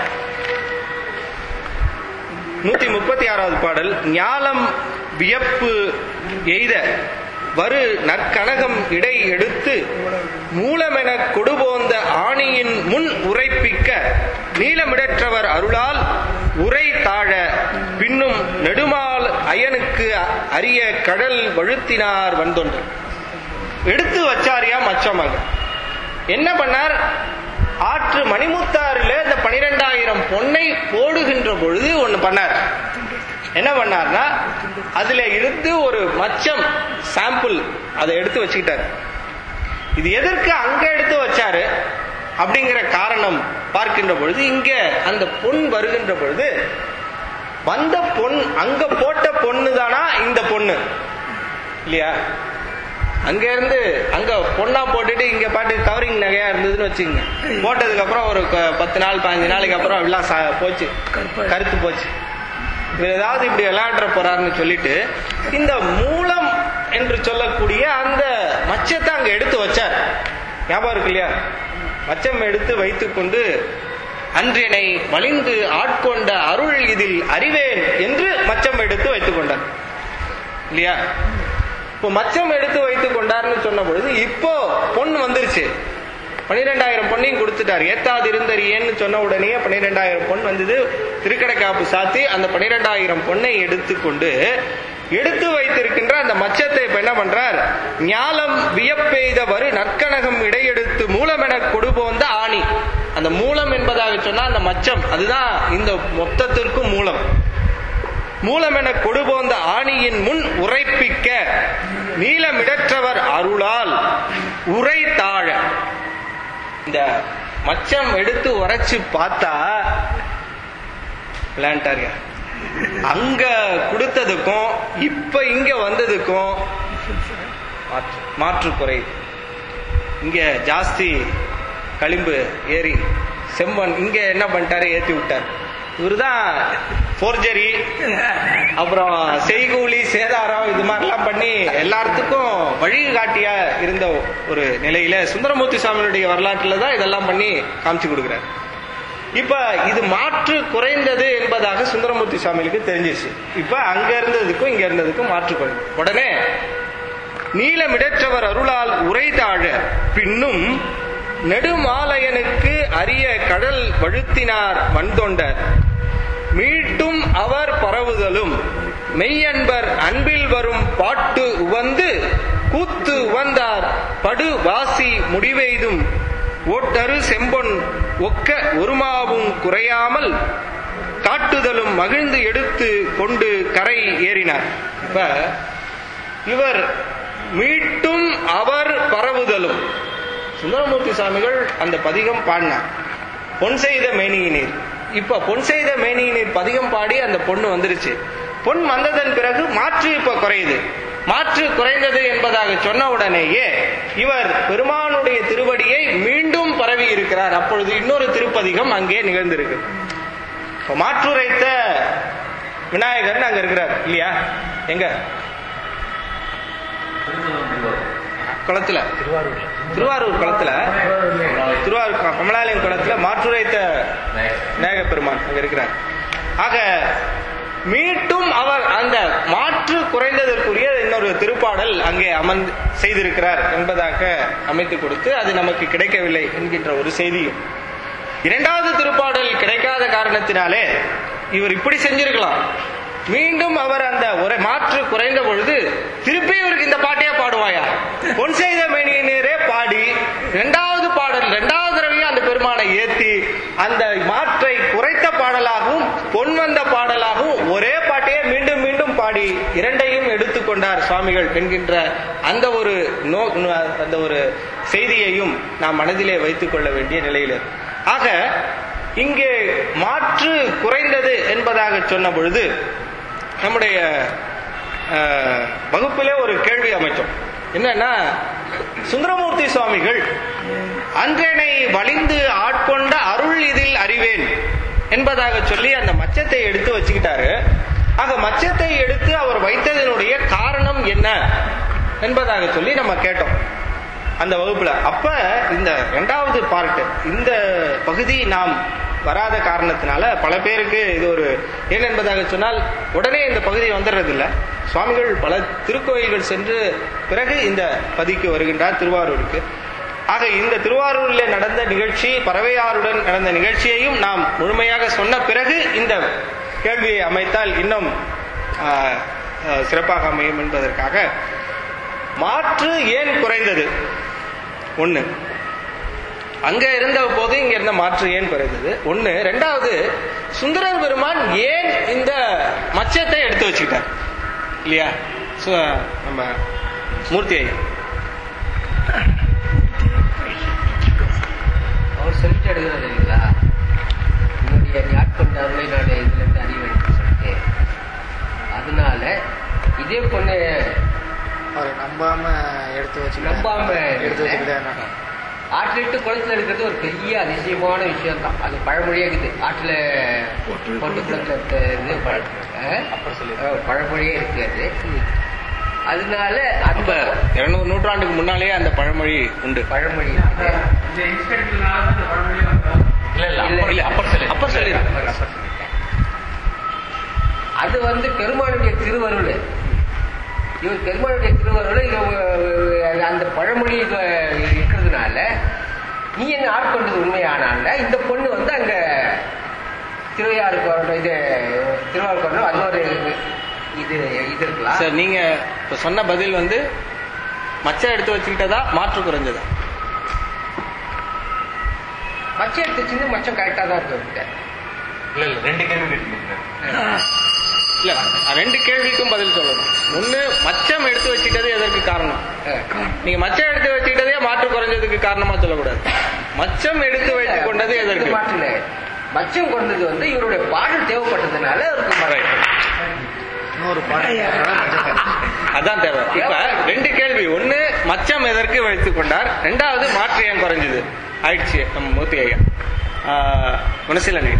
நூத்தி முப்பத்தி ஆறாவது பாடல் ஞாலம் வியப்பு எய்த வரு நற்கனகம் இடை எடுத்து மூலமென கொடுபோந்த ஆணியின் முன் உரைப்பிக்க நீளமிடற்றவர் அருளால் உரை தாழ பின்னும் நெடுமால் அயனுக்கு அரிய கடல் வழுத்தினார் வந்தொன்று எடுத்து வச்சாரியா மச்சமாக என்ன பண்ணார் ஆற்று மணிமுத்தாறுல இந்த பனிரெண்டாயிரம் பொன்னை போடுகின்ற பொழுது ஒண்ணு பண்ணார் என்ன பண்ணார்னா அதுல இருந்து ஒரு மச்சம் சாம்பிள் அதை எடுத்து வச்சுக்கிட்டார் இது எதற்கு அங்க எடுத்து வச்சாரு அப்படிங்கிற காரணம் பார்க்கின்ற பொழுது இங்க அந்த பொன் வருகின்ற பொழுது வந்த பொன் அங்க போட்ட பொண்ணு தானா இந்த பொண்ணு இல்லையா அங்க இருந்து அங்க பொண்ணா போட்டுட்டு இங்க பாட்டு கவரிங் நகையா இருந்ததுன்னு வச்சுங்க போட்டதுக்கு அப்புறம் ஒரு க- பத்து நாள் பதினஞ்சு நாளைக்கு அப்புறம் எல்லாம் சா- போச்சு கருத்து போச்சு இவர் ஏதாவது இப்படி விளையாடுற போறாருன்னு சொல்லிட்டு இந்த மூலம் என்று சொல்லக்கூடிய அந்த மச்சத்தை அங்க எடுத்து வச்சார் ஞாபகம் இருக்கு இல்லையா மச்சம் எடுத்து வைத்துக்கொண்டு அன்றினை மலிந்து ஆட்கொண்ட அருள் இதில் அறிவேன் என்று மச்சம் எடுத்து வைத்துக் கொண்டார் இல்லையா இப்போ மச்சம் எடுத்து வைத்துக் கொண்டார்னு சொன்ன பொழுது இப்போ பொன் வந்துருச்சு பனிரெண்டாயிரம் பொன்னையும் கொடுத்துட்டார் ஏத்தாது இருந்தறியேன்னு சொன்ன உடனே பனிரெண்டாயிரம் பொன் வந்தது திருக்கடைக்காப்பு சாத்தி அந்த பனிரெண்டாயிரம் பொன்னை எடுத்துக்கொண்டு எடுத்து வைத்திருக்கின்ற அந்த மச்சத்தை இப்ப என்ன பண்றார் ஞாலம் வியப்பெய்த வரு நற்கனகம் இடையெடுத்து மூலமென கொடுபோந்த சொன்னா அந்த மச்சம் அதுதான் இந்த மொத்தத்திற்கும் மூலம் மூலம் என கொடுபோந்த ஆணியின் முன் உரைப்பிக்க நீளமிடற்றவர் அருளால் உரை தாழ இந்த மச்சம் எடுத்து உரைச்சு பார்த்தா விளையாண்டாரியா அங்க கொடுத்ததுக்கும் இப்ப இங்க வந்ததுக்கும் மாற்று மாற்று குறை இங்க ஜாஸ்தி களிம்பு ஏறி செம்மண் இங்க என்ன பண்ணிட்டாரு ஏத்தி விட்டார் இவருதான் போர்ஜரி அப்புறம் செய்கூலி சேதாரம் இது மாதிரிலாம் பண்ணி எல்லாத்துக்கும் வழிகாட்டியா இருந்த ஒரு நிலையில சுந்தரமூர்த்தி சுவாமியுடைய வரலாற்றுல தான் இதெல்லாம் பண்ணி காமிச்சு கொடுக்குறாரு இப்ப இது மாற்று குறைந்தது என்பதாக சுந்தரமூர்த்தி சுவாமிகளுக்கு தெரிஞ்சிச்சு இப்ப அங்க இருந்ததுக்கும் இங்க இருந்ததுக்கும் மாற்று குறைந்தது உடனே நீலமிடற்றவர் அருளால் உரை தாழ பின்னும் நெடுமாலையனுக்கு அரிய கடல் வழுத்தினார் வன்தொண்டர் மீட்டும் அவர் பரவுதலும் மெய்யன்பர் அன்பில் வரும் பாட்டு உவந்து கூத்து உவந்தார் படு வாசி முடிவெய்தும் ஓட்டரு செம்பொன் ஒக்க ஒருமாவும் குறையாமல் காட்டுதலும் மகிழ்ந்து எடுத்து கொண்டு கரை ஏறினார் இப்ப இவர் மீட்டும் அவர் பரவுதலும் சுந்தரமூர்த்தி சுவாமிகள் அந்த பதிகம் பாடினார் பொன் செய்த மேனியினீர் இப்ப பொன் செய்த மேனியினீர் பதிகம் பாடி அந்த பொண்ணு வந்துருச்சு பொன் வந்ததன் பிறகு மாற்று இப்ப குறையுது மாற்று குறைந்தது என்பதாக சொன்ன உடனேயே இவர் பெருமானுடைய திருவடியை மீண்டும் பரவி இருக்கிறார் அப்பொழுது இன்னொரு திருப்பதிகம் அங்கே நிகழ்ந்திருக்கு இப்ப மாற்றுரைத்த விநாயகர் அங்க இருக்கிறார் இல்லையா எங்க குளத்துல திருவாரூர் குளத்துல திருவாரூர் க- கமலாலயம் குளத்துல மாற்றுரைத்த விநாயக பெருமான் அங்க இருக்கிறார் ஆக மீட்டும் அவர் அந்த மாற்று குறைந்ததற்குரிய இன்னொரு திருப்பாடல் அங்கே அமர்ந்து செய்திருக்கிறார் என்பதாக அமைத்து கொடுத்து அது நமக்கு கிடைக்கவில்லை என்கின்ற ஒரு செய்தியும் இரண்டாவது திருப்பாடல் கிடைக்காத காரணத்தினாலே இவர் இப்படி செஞ்சிருக்கலாம் மீண்டும் அவர் அந்த ஒரு மாற்று குறைந்த பொழுது திருப்பி இவருக்கு இந்த பாட்டையே பாடுவாயா பொன் செய்த மேனியனரே பாடி இரண்டாவது பாடல் இரண்டாவது தடவையும் அந்த பெருமானை ஏத்தி அந்த மாற்றை குறைத்த பாடலாகவும் பொன் வந்த பாடலாகவும் ஒரே பாட்டையே மீண்டும் மீண்டும் பாடி இரண்டையும் எடுத்துக்கொண்டார் சுவாமிகள் என்கின்ற அந்த ஒரு நோ அந்த ஒரு செய்தியையும் நாம் மனதிலே வைத்துக் கொள்ள வேண்டிய நிலையில் இருக்கு. ஆக இங்கே மாற்று குறைந்தது என்பதாக சொன்ன பொழுது நம்முடைய அஹ், வகுப்பிலே ஒரு கேள்வி அமைச்சோம் என்னன்னா சுந்தரமூர்த்தி சுவாமிகள் அன்றனை வலிந்து ஆட்கொண்ட அருள் இதில் அறிவேன் என்பதாக சொல்லி அந்த மச்சத்தை எடுத்து வச்சுக்கிட்டாரு ஆக மச்சத்தை எடுத்து அவர் வைத்ததனுடைய காரணம் என்ன என்பதாக சொல்லி நம்ம கேட்டோம் அந்த வகுப்புல அப்ப இந்த இரண்டாவது பார்ட் இந்த பகுதி நாம் வராத காரணத்தினால பல பேருக்கு இது ஒரு ஏன் என்பதாக சொன்னால் உடனே இந்த பகுதி வந்துடுறது இல்ல சுவாமிகள் பல திருக்கோயில்கள் சென்று பிறகு இந்த பதிக்கு வருகின்றார் திருவாரூருக்கு ஆக இந்த திருவாரூரில் நடந்த நிகழ்ச்சி பறவையாருடன் நடந்த நிகழ்ச்சியையும் நாம் முழுமையாக சொன்ன பிறகு இந்த கேள்வியை அமைத்தால் இன்னும் ஆஹ், ஆஹ், சிறப்பாக அமையும் என்பதற்காக மாற்று ஏன் குறைந்தது ஒண்ணு அங்க இருந்த போது இங்க இருந்த மாற்று ஏன் குறைந்தது ஒண்ணு ரெண்டாவது சுந்தரர் பெருமான் ஏன் இந்த மச்சத்தை எடுத்து வச்சுக்கிட்டார் இல்லையா சு- நம்ம மூர்த்தி ஐயா அவர் சொல்லிட்டு எடுக்கிறது இல்லைங்களா என்னுடைய ஆட்கொண்ட அருளை நான் இதுல இருந்து அறிய வேண்டும் சொல்லிட்டு அதனால இதே பொண்ணு அவர் நம்பாம எடுத்து வச்சு நம்பாம எடுத்து வச்சுக்கிட்டே ஆற்றிலிட்டு குளத்துல எடுக்கிறது ஒரு பெரிய அதிசயமான விஷயம் தான் அது பழமொழியே இருக்குது ஆற்றுல போட்டு குளத்துல எடுத்த இது பழ- அஹ்? அஹ், பழமொழியே இருக்கு அது அதனால அப்ப அந்த இருநூறு நூற்றாண்டுக்கு முன்னாலேயே அந்த பழமொழி உண்டு பழமொழி இருக்குது இல்ல இல்ல அப்பர் இல்ல அப்பர் சொல்லு அப்பர் சொல்லி அப்பர் அப்பர் சொல்லிட்டேன். அது வந்து பெருமானுடைய திருவருள் இவர் பெருமானுடைய திருவருள் இவ- அந்த பழமொழி இவ- இருக்கிறதுனால நீ என்ன ஆட்கொண்டது உண்மையானால இந்த பொண்ணு வந்து அங்க திருவையாருக்கு வரணும் இது திருவாரூருக்கு வரணும் அது ஒரு இது இது இருக்கலாம் சார் நீங்க இப்ப சொன்ன பதில் வந்து மச்சம் எடுத்து வச்சுக்கிட்டதா மாற்று குறைஞ்சதா மச்சம் எடுத்து வச்சிருந்து மச்சம் கரெக்டா தான் இருக்கு அவர்கிட்ட இல்ல இல்ல ரெண்டு கேள்வி கேட்டுருக்கேன் இல்ல ரெண்டு கேள்விக்கும் பதில் சொல்லணும் ஒண்ணு மச்சம் எடுத்து வச்சிட்டது எதற்கு காரணம் நீங்க மச்சம் எடுத்து வச்சுக்கிட்டதே மாற்று குறைஞ்சதுக்கு காரணமா சொல்லக்கூடாது மச்சம் எடுத்து வைத்துக் கொண்டது எதற்கு இது மாற்றல மச்சம் கொண்டது வந்து இவருடைய பாடல் தேவைப்பட்டதுனால அவருக்கு Right. மாற்றம். இன்னொரு பாடம் அதான் தேவை இப்ப ரெண்டு கேள்வி ஒண்ணு மச்சம் எதற்கு வைத்துக் கொண்டார் ரெண்டாவது மாற்று ஏன் குறைஞ்சது ஆயிடுச்சு நம்ம மூர்த்தி ஐயா ஆஹ், குணசீலனே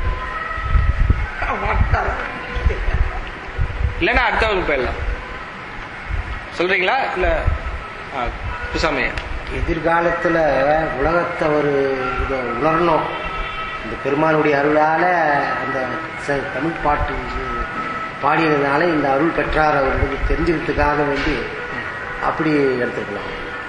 இல்லைன்னா அடுத்த வகுப்பு போயிடலாம் சொல்றீங்களா இல்ல ஆ, குசாமி ஐயா. எதிர்காலத்துல உலகத்தை ஒரு இதை உணரணும் இந்த பெருமானுடைய அருளால அந்த ச- தமிழ் பாட்டு இது பாடியதுனால இந்த அருள் பெற்றார் அவர்களுக்கு தெரிஞ்சுக்கிறதுக்காக வேண்டி அப்படி எடுத்துக்கலாம்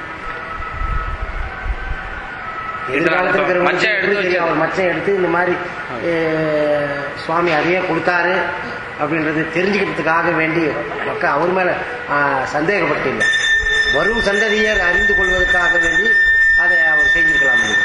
எதிர்காலத்துல இருக்கிறவங்களுக்கு மச்சம் எடுத்து எப்படி தெரியும்? அவர் மச்சம் எடுத்து இந்த மாதிரி அஹ், சுவாமி அதையே கொடுத்தாரு அப்படின்றது தெரிஞ்சுக்கிறதுக்காக வேண்டி மக்கள் அவர் மேல ஆஹ், சந்தேகப்பட்டு இல்லை வரும் சந்ததியர் அறிந்து கொள்வதற்காக வேண்டி அதை அவர் செஞ்சிருக்கலாம் இல்லையா?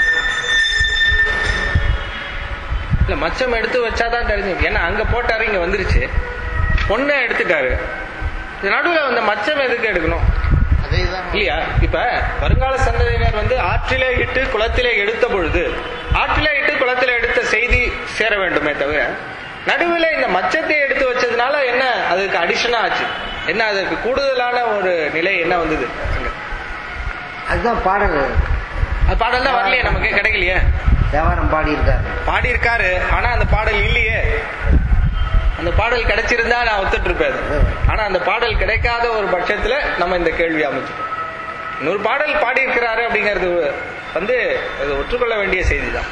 இல்ல மச்சம் எடுத்து வச்சாதான் தெரிஞ்சு ஏன்னா அங்க போட்டாரு இங்க வந்துருச்சு பொண்ணை எடுத்துட்டாரு இது நடுவுல அந்த மச்சம் எதுக்கு எடுக்கணும் அதே தான் இல்லையா இப்ப வருங்கால சந்ததியினர் வந்து ஆற்றிலே இட்டு குளத்திலே எடுத்த பொழுது ஆற்றிலே இட்டு குளத்திலே எடுத்த செய்தி சேர வேண்டுமே தவிர நடுவில் இந்த மச்சத்தை எடுத்து வச்சதுனால என்ன அதுக்கு அடிஷனா ஆச்சு என்ன அதுக்கு கூடுதலான ஒரு நிலை என்ன வந்தது அங்க? அதுதான் பாடல் அது பாடல் தான் வரலையே நமக்கு கிடைக்கலையே தேவாரம் பாடியிருக்காரு பாடி இருக்காரு ஆனா அந்த பாடல் இல்லையே அந்த பாடல் கிடைச்சிருந்தா நான் ஒத்துட்டு இருப்பேன் அது. ஆனா அந்த பாடல் கிடைக்காத ஒரு பட்சத்துல நம்ம இந்த கேள்வி அமைச்சிட்டோம் இன்னொரு பாடல் பாடி இருக்கிறாரு அப்படிங்கிறது வந்து அது ஒற்றுக்கொள்ள வேண்டிய செய்தி தான்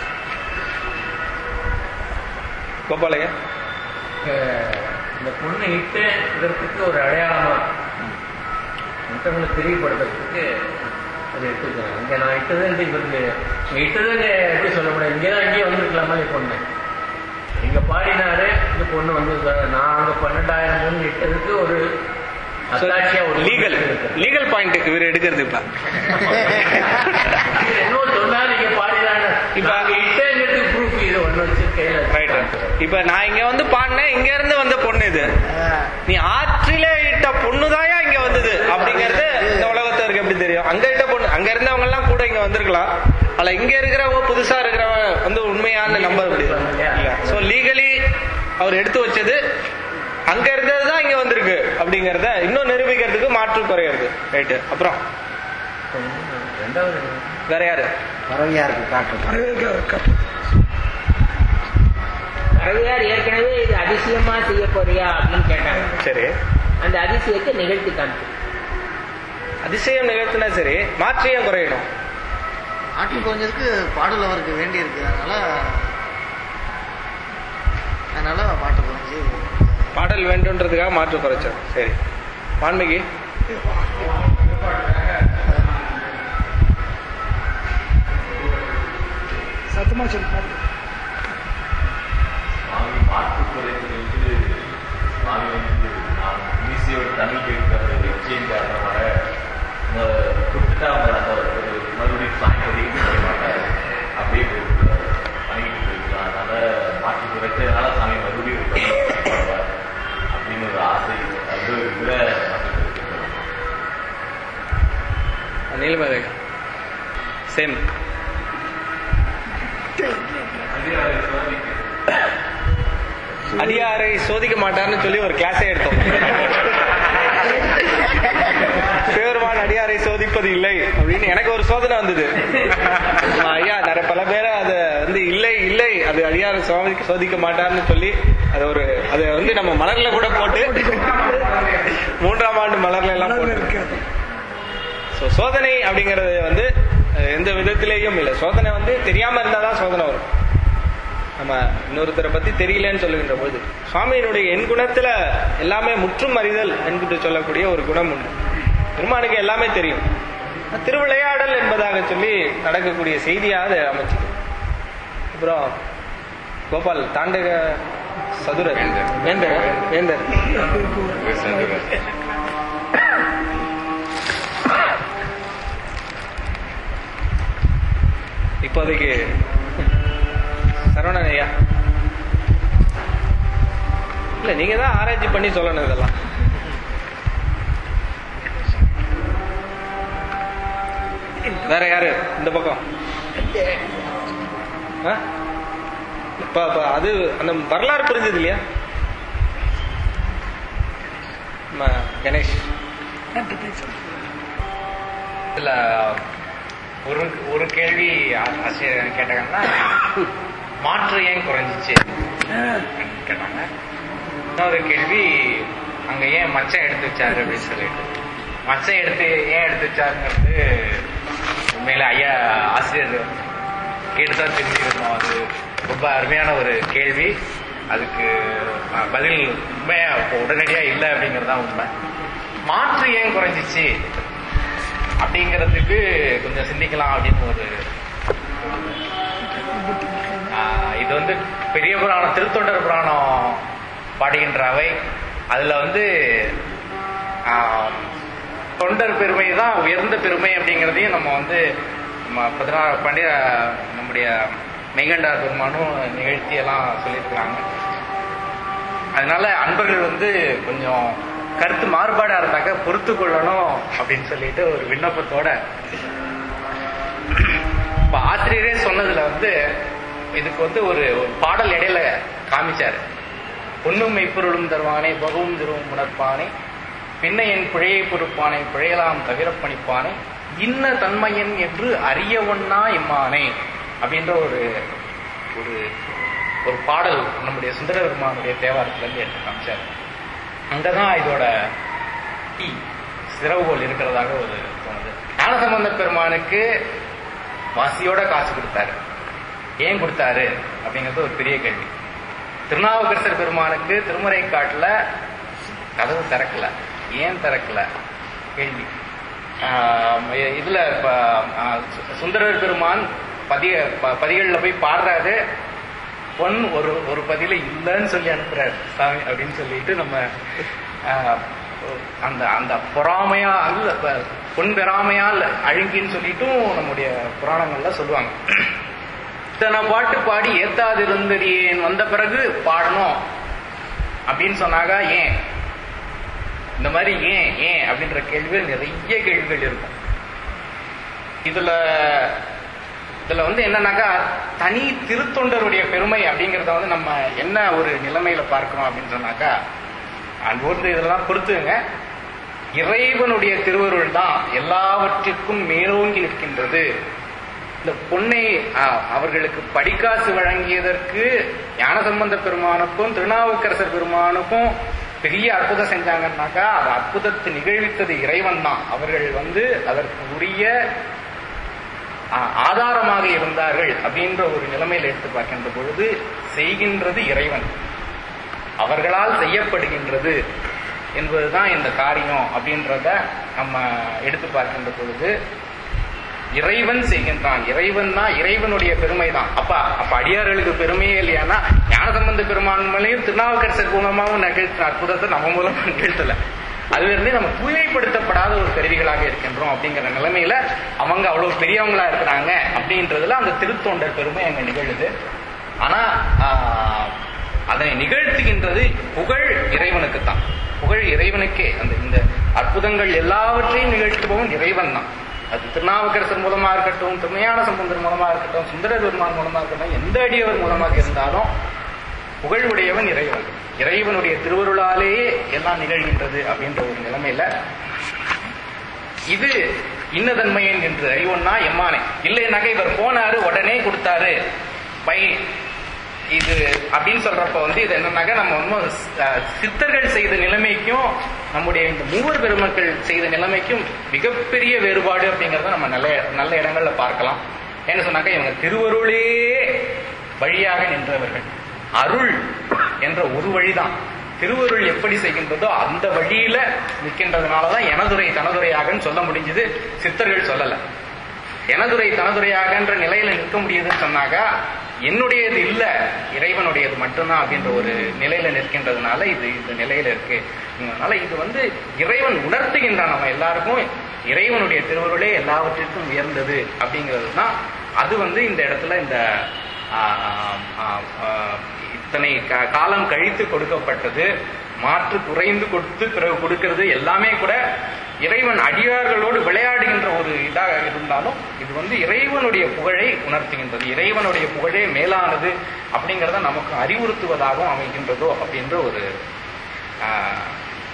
கோபாலையா அஹ் இந்த பொண்ணை இட்டு இதற்கு ஒரு அடையாளமா மற்றவங்களுக்கு தெரியப்படுத்துறதுக்கு அது எடுத்துக்கிறாங்க இங்க நான் இட்டது இவருக்கு இங்க இட்டது எப்படி சொல்ல முடியாது இங்கதான் இங்கேயே வந்திருக்கலாமா இந்த பொண்ணு இங்க பாடினாரு இந்த பொண்ணு வந்து நான் அங்க பன்னெண்டாயிரம் பொண்ணு இட்டதுக்கு ஒரு அத்தாட்சியா ஒரு லீகல் லீகல் பாயிண்ட் இவர் எடுக்கிறது இப்ப என்ன சொன்னாரு நீங்க பாடினாரு இப்ப- இப்ப அங்க இட்டங்கிறதுக்கு ப்ரூஃப் இது ஒண்ணு வச்சு கையில ரைட் இப்ப நான் இங்க வந்து பாடினேன் இங்க இருந்து வந்த பொண்ணு இது நீ ஆற்றிலே இட்ட பொண்ணுதாயா இங்க வந்தது அப்படிங்கறது இந்த உலகத்திற்கு எப்படி தெரியும் அங்க இட்ட பொண்ணு அங்க இருந்தவங்க எல்லாம் கூட இங்க வந்திருக்கலாம் ஆனா இங்க இருக்கிறவங்க புதுசா இருக்கிறவங்க வந்து உண்மையான நம்ப முடியாது இல்ல சோ லீகலி அவர் எடுத்து வச்சது அங்க இருந்ததுதான் இங்க வந்திருக்கு அப்படிங்கறத இன்னும் நிரூபிக்கிறதுக்கு மாற்று குறையிறது ரைட்டு அப்புறம் ரெண்டாவது வேற யாரு பறவையாருக்கு காட்டுறது பறவையார் ஏற்கனவே இது அதிசயமா செய்ய போறியா அப்படின்னு கேட்டாங்க சரி அந்த அதிசயத்தை நிகழ்த்தி காமிச்சு அதிசயம் நிகழ்த்தினா சரி மாற்றியம் குறையணும் ஆட்டில் கொஞ்சதுக்கு பாடல் அவருக்கு வேண்டி இருக்கு அதனால அதனால பாட்டு குறைஞ்சி பாடல் வேண்டும்ன்றதுக்காக மாற்று குறைச்சோம் சரி வான்மிகி சுவாமி மாற்று குறைத்தது வந்து சுவாமி வந்து நான் ஈஸியோட தமிழ் கேட்கிற வெற்றியின் காரணமாக கொடுத்துட்டா அவங்க அந்த ஒரு மறுபடியும் சாயந்தரம் செய்ய மாட்டார் அப்படியே போயிருக்கிறார் பண்ணிட்டு போயிருக்கலாம் அதனால மாற்று குறைச்சதுனால சாமி மறுபடியும் ஒரு பண்ணி பண்ணுவார் அப்படின்னு ஒரு ஆசை அது ஒரு இதுல மாற்று குறைச்சிருக்காரு நீலமேக சேம் அடியாரை சோதிக்க மாட்டார்னு சொல்லி ஒரு கிளாஸே எடுத்தோம் பேருமான் அடியாரை சோதிப்பது இல்லை அப்படின்னு எனக்கு ஒரு சோதனை வந்தது ஆமா, ஐயா நிறைய பல பேரை அதை வந்து இல்லை இல்லை அது அடியாரை சுவாமி சோதிக்க மாட்டார்னு சொல்லி அது ஒரு அதை வந்து நம்ம மலர்ல கூட போட்டு மூன்றாம் ஆண்டு மலர்ல எல்லாம் போட்டு So, சோதனை அப்படிங்கறது வந்து அஹ், எந்த விதத்திலேயும் இல்லை சோதனை வந்து தெரியாம இருந்தாதான் சோதனை வரும் நம்ம இன்னொருத்தரை பத்தி தெரியலன்னு சொல்லுகின்ற போது சுவாமியினுடைய என் குணத்துல எல்லாமே முற்றும் அறிதல் என்கிட்டு சொல்லக்கூடிய ஒரு குணம் உண்டு பெருமானுக்கு எல்லாமே தெரியும் திருவிளையாடல் என்பதாக சொல்லி நடக்கக்கூடிய செய்தியாக அதை அமைச்சுது அப்புறம் கோபால் தாண்டக சதுரர் வேந்தர் வேந்தர் இப்போதைக்கு சரவணன் ஐயா இல்ல நீங்க தான் ஆராய்ச்சி பண்ணி சொல்லணும் இதெல்லாம் வேற யாரு இந்த பக்கம் ஆ? இப்ப இப்ப அது அந்த வரலாறு புரிஞ்சது இல்லையா நம்ம கணேஷ் இதுல ஒரு ஒரு கேள்வி ஆ- ஆசிரியர் கேட்டாங்கன்னா மாற்று ஏன் குறைஞ்சிச்சு அப்படின்னு கேட்டாங்க இன்னொரு கேள்வி அங்க ஏன் மச்சம் எடுத்து வச்சாரு அப்படின்னு சொல்லிட்டு மச்சம் எடுத்து ஏன் எடுத்து வச்சாருங்கிறது உண்மையில ஐயா ஆசிரியர் கேட்டுதான் தெரிஞ்சுக்கணும் அது ரொம்ப அருமையான ஒரு கேள்வி அதுக்கு அஹ், பதில் உண்மையா இப்போ உடனடியா இல்லை அப்படிங்கிறது தான் உண்மை மாற்று ஏன் குறைஞ்சிச்சு அப்படிங்கிறதுக்கு கொஞ்சம் சிந்திக்கலாம் அப்படின்னு ஒரு ஆஹ் இது வந்து பெரிய புராணம் திருத்தொண்டர் புராணம் பாடுகின்ற அவை அதுல வந்து ஆஹ், தொண்டர் பெருமை தான் உயர்ந்த பெருமை அப்படிங்கிறதையும் நம்ம வந்து நம்ம பதினாறு பண்டிய நம்முடைய மெய்கண்டார் பெருமானும் நிகழ்த்தி எல்லாம் சொல்லியிருக்கிறாங்க அதனால அன்பர்கள் வந்து கொஞ்சம் கருத்து மாறுபாடா இருந்தாக்க பொறுத்து கொள்ளணும் அப்படின்னு சொல்லிட்டு ஒரு விண்ணப்பத்தோட இப்ப ஆசிரியரே சொன்னதுல வந்து இதுக்கு வந்து ஒரு ஒரு பாடல் இடையில காமிச்சாரு பொன்னும் மெய்ப்பொருளும் தருவானே பகுவும் திருவும் உணர்ப்பானே பின்ன என் பிழையை பொறுப்பானை பிழையலாம் தவிர பணிப்பானே இன்ன தன்மையன் என்று அறியவொன்னா இம்மானே அப்படின்ற ஒரு ஒரு ஒரு பாடல் நம்முடைய சுந்தர பெருமானுடைய தேவாரத்துல இருந்து எடுத்து காமிச்சாரு அங்கதான் இதோட கீ, சிறவுகோல் இருக்கிறதாக ஒரு தோணுது ஞானசம்பந்த பெருமானுக்கு வாசியோட காசு கொடுத்தாரு ஏன் கொடுத்தாரு அப்படிங்கிறது ஒரு பெரிய கேள்வி திருநாவுக்கரசர் பெருமானுக்கு திருமுறை காட்டுல கதவு திறக்கல ஏன் திறக்கல கேள்வி ஆஹ் இதுல இப்ப, ஆஹ் சு- சுந்தரர் பெருமான் பதிய ப- பதிகள்ல போய் பாடுறாரு பொன் ஒரு ஒரு பதில இல்லைன்னு சொல்லி அனுப்புறாரு சாமி அப்படின்னு சொல்லிட்டு நம்ம ஆஹ், அந்த அந்த பொறாமையா அல்ல ப- பொன் பெறாமையால் அழுங்கின்னு சொல்லிட்டும் நம்முடைய புராணங்கள்ல சொல்லுவாங்க இத்தனை பாட்டு பாடி ஏத்தாதிருந்தறியேன் வந்த பிறகு பாடணும் அப்படின்னு சொன்னாங்க ஏன் இந்த மாதிரி ஏன் ஏன் அப்படின்ற கேள்விகள் நிறைய கேள்விகள் இருக்கும் இதுல இதுல வந்து என்னன்னாக்கா தனி திருத்தொண்டருடைய பெருமை அப்படிங்கறத வந்து நம்ம என்ன ஒரு நிலைமையில பார்க்கிறோம் அப்படின்னு சொன்னாக்கா அன்போர்ந்து இதெல்லாம் பொறுத்துங்க இறைவனுடைய திருவருள் தான் எல்லாவற்றிற்கும் மேலோங்கி நிற்கின்றது இந்த பொன்னை ஆ, அவர்களுக்கு படிக்காசு வழங்கியதற்கு ஞானசம்பந்த பெருமானுக்கும் திருநாவுக்கரசர் பெருமானுக்கும் பெரிய அற்புதம் செஞ்சாங்கன்னாக்கா அது அற்புதத்தை நிகழ்வித்தது இறைவன் தான் அவர்கள் வந்து அதற்கு உரிய ஆ, ஆதாரமாக இருந்தார்கள் அப்படின்ற ஒரு நிலைமையில எடுத்து பார்க்கின்ற பொழுது செய்கின்றது இறைவன் அவர்களால் செய்யப்படுகின்றது என்பதுதான் இந்த காரியம் அப்படின்றத நம்ம எடுத்து பார்க்கின்ற பொழுது இறைவன் செய்கின்றான் இறைவன் தான் இறைவனுடைய பெருமை தான் அப்பா அப்ப அடியார்களுக்கு பெருமையே இல்லையானா ஞானசம்பந்த பெருமான் மேலையும் திருநாவுக்கரசர் மூலமாகவும் நிகழ்த்தின அற்புதத்தை நம்ம மூலமா நிகழ்த்தல அதுல இருந்தே நம்ம தூய்மைப்படுத்தப்படாத ஒரு கருவிகளாக இருக்கின்றோம் அப்படிங்கிற நிலைமையில அவங்க அவ்வளவு பெரியவங்களா இருக்கிறாங்க அப்படின்றதுல அந்த திருத்தொண்டர் பெருமை அங்க நிகழுது ஆனா ஆஹ், அதனை நிகழ்த்துகின்றது புகழ் இறைவனுக்கு தான் புகழ் இறைவனுக்கே அந்த இந்த அற்புதங்கள் எல்லாவற்றையும் நிகழ்த்துபவன் இறைவன் தான் அது திருநாவுக்கரசர் மூலமா இருக்கட்டும் திருமையான சம்பந்தர் மூலமா இருக்கட்டும் சுந்தர பெருமான் மூலமா இருக்கட்டும் எந்த அடியவர் மூலமாக இருந்தாலும் புகழ் உடையவன் இறைவன் இறைவனுடைய திருவருளாலேயே எல்லாம் நிகழ்கின்றது அப்படின்ற ஒரு நிலைமையில இது இன்னதன்மையன் என்று அறிவொன்னா எம்மானே இல்லைனாக்க இவர் போனாரு உடனே கொடுத்தாரு பை இது அப்படின்னு சொல்றப்ப வந்து இது என்னன்னாக்க நம்ம வந்து அஹ், சித்தர்கள் செய்த நிலைமைக்கும் நம்முடைய இந்த மூவர் பெருமக்கள் செய்த நிலைமைக்கும் மிகப்பெரிய வேறுபாடு அப்படிங்கறத நம்ம நல்ல நல்ல இடங்கள்ல பார்க்கலாம் என்ன சொன்னாக்க இவங்க திருவருளே வழியாக நின்றவர்கள் அருள் என்ற ஒரு வழிதான் திருவருள் எப்படி செய்கின்றதோ அந்த வழியில நிற்கின்றதுனாலதான் எனதுரை தனதுரையாகன்னு சொல்ல முடிஞ்சது சித்தர்கள் சொல்லல எனதுரை தனதுரையாகன்ற நிலையில நிற்க முடியுதுன்னு சொன்னாக்கா என்னுடையது இல்ல இறைவனுடையது மட்டும்தான் அப்படின்ற ஒரு நிலையில நிற்கின்றதுனால இது இந்த நிலையில இருக்கு அதனால இது வந்து இறைவன் உணர்த்துகின்றான் நம்ம எல்லாருக்கும் இறைவனுடைய திருவருளே எல்லாவற்றிற்கும் உயர்ந்தது அப்படிங்கிறது தான் அது வந்து இந்த இடத்துல இந்த ஆஹ், ஆஹ், ஆஹ், ஆஹ், இத்தனை கா- காலம் கழித்து கொடுக்கப்பட்டது மாற்று குறைந்து கொடுத்து பிறகு கொடுக்கிறது எல்லாமே கூட இறைவன் அடியார்களோடு விளையாடுகின்ற ஒரு இதாக இருந்தாலும் இது வந்து இறைவனுடைய புகழை உணர்த்துகின்றது இறைவனுடைய புகழே மேலானது அப்படிங்கிறத நமக்கு அறிவுறுத்துவதாகவும் அமைகின்றதோ அப்படின்ற ஒரு ஆஹ்,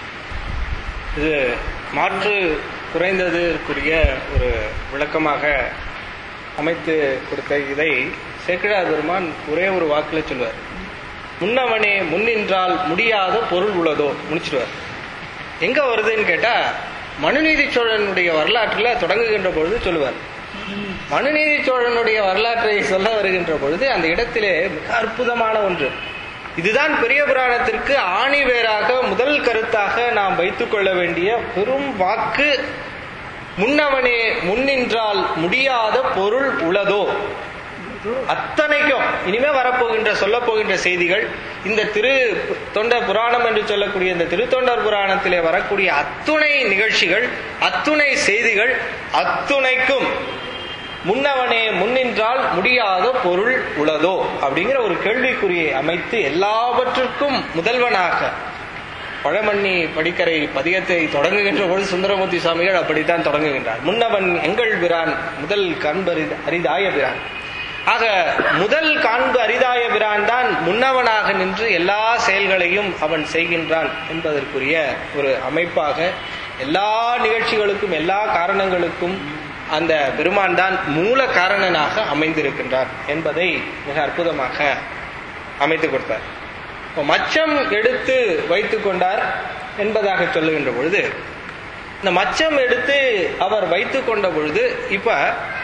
இது மாற்று குறைந்ததற்குரிய ஒரு விளக்கமாக அமைத்து கொடுத்த இதை சேக்கிழார் பெருமான் ஒரே ஒரு வாக்குல சொல்லுவார் முன்னவனே முன்னின்றால் முடியாத பொருள் உள்ளதோ முடிச்சிடுவார் எங்க வருதுன்னு கேட்டா மனுநீதி சோழனுடைய வரலாற்றுல தொடங்குகின்ற பொழுது சொல்லுவார் மனுநீதி சோழனுடைய வரலாற்றை சொல்ல வருகின்ற பொழுது அந்த இடத்திலே மிக அற்புதமான ஒன்று இதுதான் பெரிய புராணத்திற்கு ஆணி வேராக முதல் கருத்தாக நாம் வைத்துக் கொள்ள வேண்டிய பெரும் வாக்கு முன்னவனே முன்னின்றால் முடியாத பொருள் உளதோ அத்தனைக்கும் இனிமே வரப்போகின்ற சொல்ல போகின்ற செய்திகள் இந்த திரு தொண்ட புராணம் என்று சொல்லக்கூடிய இந்த திருத்தொண்டர் புராணத்திலே வரக்கூடிய அத்துணை நிகழ்ச்சிகள் அத்துணை செய்திகள் அத்துணைக்கும் முன்னவனே முன்னின்றால் முடியாத பொருள் உளதோ அப்படிங்கிற ஒரு கேள்விக்குறியை அமைத்து எல்லாவற்றுக்கும் முதல்வனாக பழமண்ணி படிக்கரை பதியத்தை தொடங்குகின்ற பொழுது சுந்தரமூர்த்தி சுவாமிகள் அப்படித்தான் தொடங்குகின்றார் முன்னவன் எங்கள் பிரான் முதல் கண்பரி அரிதாய பிரான் ஆக முதல் காண்பு அரிதாய பிரான் தான் முன்னவனாக நின்று எல்லா செயல்களையும் அவன் செய்கின்றான் என்பதற்குரிய ஒரு அமைப்பாக எல்லா நிகழ்ச்சிகளுக்கும் எல்லா காரணங்களுக்கும் அந்த பெருமான் தான் மூல காரணனாக அமைந்திருக்கின்றார் என்பதை மிக அற்புதமாக அமைத்து கொடுத்தார் இப்போ மச்சம் எடுத்து வைத்துக் கொண்டார் என்பதாக சொல்லுகின்ற பொழுது இந்த மச்சம் எடுத்து அவர் வைத்துக் கொண்ட பொழுது இப்ப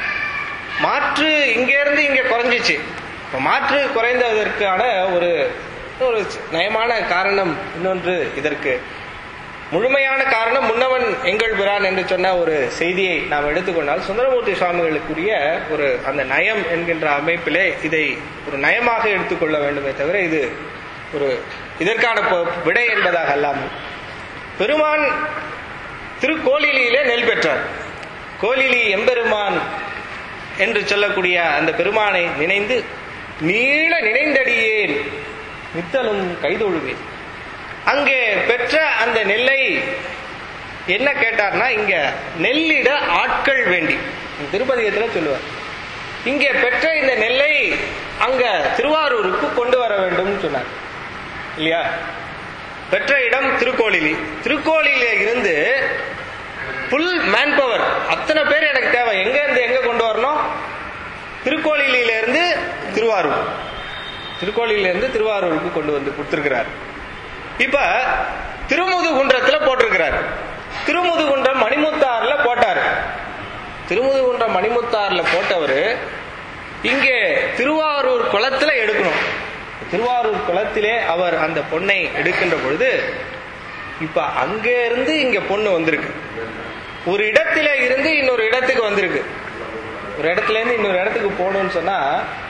மாற்று இங்கேருந்து இங்க குறைஞ்சிச்சு இப்ப மாற்று குறைந்ததற்கான ஒரு ஒரு நயமான காரணம் இன்னொன்று இதற்கு முழுமையான காரணம் முன்னவன் எங்கள் பிரான் என்று சொன்ன ஒரு செய்தியை நாம் எடுத்துக்கொண்டால் சுந்தரமூர்த்தி சுவாமிகளுக்குரிய ஒரு அந்த நயம் என்கின்ற அமைப்பிலே இதை ஒரு நயமாக எடுத்துக்கொள்ள வேண்டுமே தவிர இது ஒரு இதற்கான ப- விடை என்பதாக அல்லாமல் பெருமான் திருக்கோலிலியிலே நெல் பெற்றார் கோலிலி எம்பெருமான் என்று சொல்லக்கூடிய அந்த பெருமானை நினைந்து நீள நினைந்தடியேன் நித்தலும் கைதொழுவேன் அங்கே பெற்ற அந்த நெல்லை என்ன கேட்டார்னா இங்க நெல்லிட ஆட்கள் வேண்டி திருப்பதிகத்துல சொல்லுவார் இங்கே பெற்ற இந்த நெல்லை அங்க திருவாரூருக்கு கொண்டு வர வேண்டும் சொன்னார் இல்லையா பெற்ற இடம் திருக்கோளிலி திருக்கோளில இருந்து புல் மேன் பவர் அத்தனை பேர் எனக்கு தேவை எங்க இருந்து எங்க கொண்டு வரணும் திருக்கோளிலில இருந்து திருவாரூர் திருக்கோளில இருந்து திருவாரூருக்கு கொண்டு வந்து கொடுத்திருக்கிறார் இப்ப திருமுதுகுன்றத்துல போட்டிருக்கிறார் திருமுதுகுன்றம் மணிமுத்தாறுல போட்டாரு திருமுதுகுன்றம் மணிமுத்தாறுல போட்டவர் இங்கே திருவாரூர் குளத்துல எடுக்கணும் திருவாரூர் குளத்திலே அவர் அந்த பொண்ணை எடுக்கின்ற பொழுது இப்ப அங்க இருந்து இங்க பொண்ணு வந்திருக்கு ஒரு இடத்தில இருந்து இன்னொரு இடத்துக்கு வந்திருக்கு ஒரு இடத்துல இருந்து இன்னொரு இடத்துக்கு போகணும்னு சொன்னா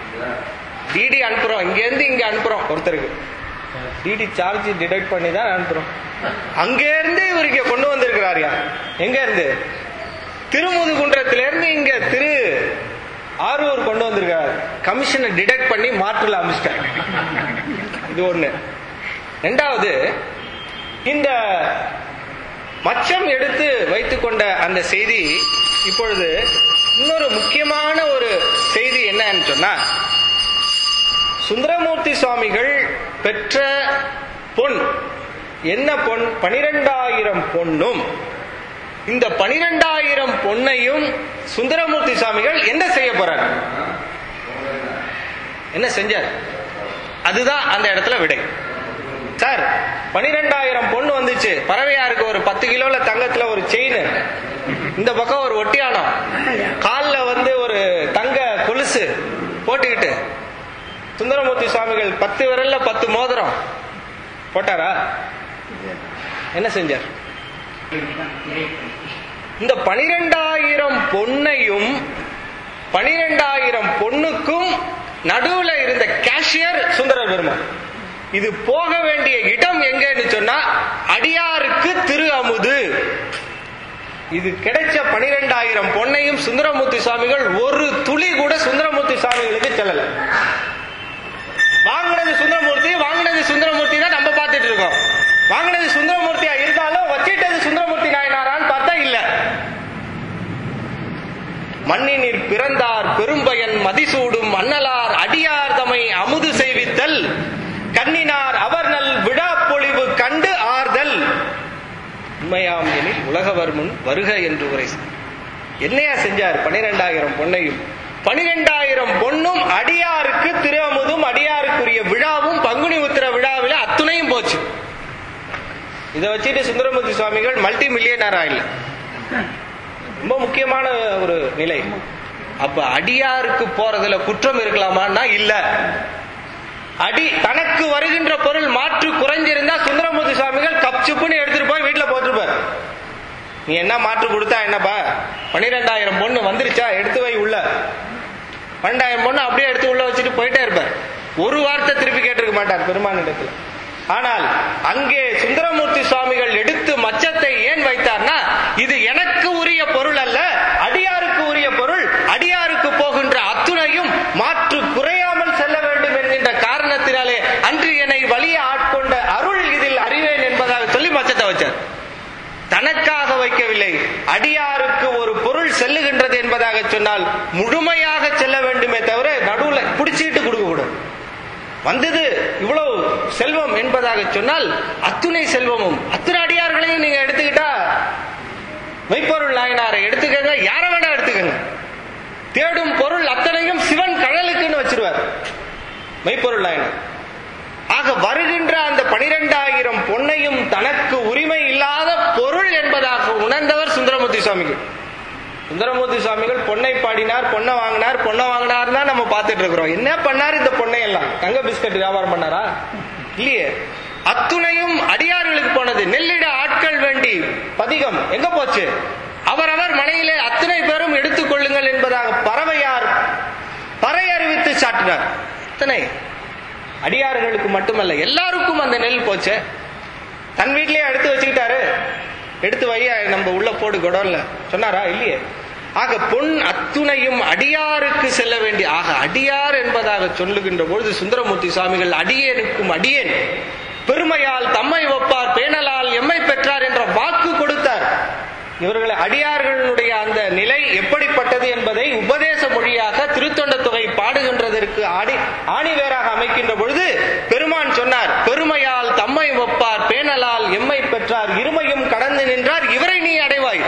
டிடி அனுப்புறோம் இங்க இருந்து இங்க அனுப்புறோம் ஒருத்தருக்கு டிடி சார்ஜ் டிடெக்ட் பண்ணி தான் அனுப்புறோம் அங்க இருந்து இவர் இங்க கொண்டு வந்திருக்கிறாரியா எங்க இருந்து திருமுதுகுன்றத்தில இருந்து இங்க திரு ஆரூர் கொண்டு வந்திருக்காரு கமிஷனை டிடெக்ட் பண்ணி மாற்றுல அமைச்சிட்டார் இது ஒண்ணு ரெண்டாவது இந்த மச்சம் எடுத்து வைத்துக்கொண்ட அந்த செய்தி இப்பொழுது இன்னொரு முக்கியமான ஒரு செய்தி என்னன்னு சொன்னா சுந்தரமூர்த்தி சுவாமிகள் பெற்ற பொன் என்ன பொன் பனிரெண்டாயிரம் பொன்னும் இந்த பனிரெண்டாயிரம் பொன்னையும் சுந்தரமூர்த்தி சுவாமிகள் என்ன செய்ய போறார் என்ன செஞ்சார் அதுதான் அந்த இடத்துல விடை சார் பனிரெண்டாயிரம் பொண்ணு வந்துச்சு பறவையாருக்கு ஒரு பத்து கிலோல தங்கத்துல ஒரு செயின் இந்த பக்கம் ஒரு ஒட்டியானம் கால்ல வந்து ஒரு தங்க கொலுசு போட்டுக்கிட்டு சுந்தரமூர்த்தி சுவாமிகள் பத்து விரல்ல பத்து மோதிரம் போட்டாரா என்ன செஞ்சார் இந்த பனிரெண்டாயிரம் பொன்னையும் பனிரெண்டாயிரம் பொண்ணுக்கும் நடுவுல இருந்த கேஷியர் சுந்தர பெருமான் இது போக வேண்டிய இடம் எங்கன்னு சொன்னா அடியாருக்கு திரு அமுது இது கிடைச்ச பனிரெண்டாயிரம் பொன்னையும் சுந்தரமூர்த்தி சுவாமிகள் ஒரு துளி கூட சுந்தரமூர்த்தி சுவாமிகளுக்கு செல்லல வாங்கினது சுந்தரமூர்த்தி வாங்கினது சுந்தரமூர்த்தி தான் நம்ம பார்த்துட்டு இருக்கோம் வாங்கினது சுந்தரமூர்த்தியா இருந்தாலும் வச்சிட்டது சுந்தரமூர்த்தி நாயனாரான்னு பார்த்தா இல்ல மண்ணினிற் பிறந்தார் பெரும்பயன் மதிசூடும் மன்னலார் அடியார் தமை அமுது செய்வித்தல் கண்ணினார் அவர் நல் விழா பொழிவு கண்டு ஆர்தல் உண்மையாம் எனில் உலகவர் முன் வருக என்று உரை செய்தார். என்னையா செஞ்சார் பனிரெண்டாயிரம் பொன்னையும் பனிரெண்டாயிரம் பொன்னும் அடியாருக்கு திருஅமுதும் அடியாருக்குரிய விழாவும் பங்குனி உத்திர விழாவில அத்துணையும் போச்சு இதை வச்சுட்டு சுந்தரமூர்த்தி சுவாமிகள் மல்டி மில்லியனரா இல்ல ரொம்ப முக்கியமான ஒரு நிலை அப்ப அடியாருக்கு போறதுல குற்றம் இருக்கலாமான்னா இல்ல அடி தனக்கு வருகின்ற பொருள் மாற்று குறைஞ்சிருந்தா சுந்தரமூர்த்தி சுவாமிகள் கப்சுப்புன்னு எடுத்துட்டு போய் வீட்டுல போட்டுருப்பார் நீ என்ன மாற்று கொடுத்தா என்னப்பா பன்னிரெண்டாயிரம் பொண்ணு வந்துருச்சா எடுத்து வை உள்ள பன்னெண்டாயிரம் பொண்ணு அப்படியே எடுத்து உள்ள வச்சுட்டு போயிட்டே இருப்பார் ஒரு வார்த்தை திருப்பி கேட்டிருக்க மாட்டார் பெருமானிடத்துல ஆனால் அங்கே சுந்தரமூர்த்தி சுவாமிகள் எடுத்து மச்சத்தை ஏன் வைத்தார்னா இது எனக்கு உரிய பொருள் அல்ல அடியாருக்கு உரிய பொருள் அடியாருக்கு போகின்ற அத்துணையும் மாற்று குறையாமல் செல்ல வேண்டும் என்கின்ற காரணத்தினாலே அன்று என்னை வழிய ஆட்கொண்ட அருள் இதில் அறிவேன் என்பதாக சொல்லி மச்சத்தை வச்சார் தனக்காக வைக்கவில்லை அடியாருக்கு ஒரு பொருள் செல்லுகின்றது என்பதாக சொன்னால் முழுமையாக செல்ல வேண்டுமே தவிர நடுவுல பிடிச்சிட்டு கொடுக்க கூடாது வந்தது இவ்வளவு செல்வம் என்பதாக சொன்னால் அத்துணை செல்வமும் அத்துணை அடியார்களையும் நீங்க எடுத்துக்கிட்டா மெய்ப்பொருள் நாயனாரை எடுத்துக்கங்க யார வேணா எடுத்துக்கங்க தேடும் பொருள் அத்தனையும் சிவன் கடலுக்குன்னு வச்சிருவார் மெய்ப்பொருள் நாயனார் ஆக வருகின்ற அந்த பனிரெண்டாயிரம் பொன்னையும் தனக்கு உரிமை இல்லாத பொருள் என்பதாக உணர்ந்தவர் சுந்தரமூர்த்தி சுவாமிகள் சுந்தரமூர்த்தி சுவாமிகள் பொன்னை பாடினார் பொண்ணை வாங்கினார் பொண்ணை வாங்கினார் தான் நம்ம பார்த்துட்டு இருக்கிறோம் என்ன பண்ணார் இந்த பொண்ணை எல்லாம் தங்க பிஸ்கட் வியாபாரம் பண்ணாரா இல்லையே அத்துணையும் அடியார்களுக்கு போனது நெல்லிட ஆட்கள் வேண்டி பதிகம் எங்க போச்சு அவரவர் மனையிலே அத்தனை பேரும் எடுத்துக் கொள்ளுங்கள் என்பதாக பறவையார் பறை அறிவித்து சாட்டினார் அத்தனை அடியார்களுக்கு மட்டுமல்ல எல்லாருக்கும் அந்த நெல் போச்சு தன் வீட்லயே எடுத்து வச்சுக்கிட்டாரு எடுத்து வை நம்ம உள்ள போடு குடோன்ல சொன்னாரா இல்லையே ஆக பொன் அத்துணையும் அடியாருக்கு செல்ல வேண்டிய ஆக அடியார் என்பதாக சொல்லுகின்ற பொழுது சுந்தரமூர்த்தி சுவாமிகள் அடியேனுக்கும் அடியேன் பெருமையால் தம்மை ஒப்பார் பேணலால் எம்மை பெற்றார் என்ற வாக்கு கொடுத்தார் இவர்கள் அடியார்களுடைய அந்த நிலை எப்படிப்பட்டது என்பதை உபதேச மொழியாக திருத்தொண்ட தொகை பாடுகின்றதற்கு ஆடி ஆணிவேராக அமைக்கின்ற பொழுது பெருமான் சொன்னார் பெருமையால் தம்மை ஒப்பார் பேணலால் எம்மை பெற்றார் இருமையும் கடந்து நின்றார் இவரை நீ அடைவாய்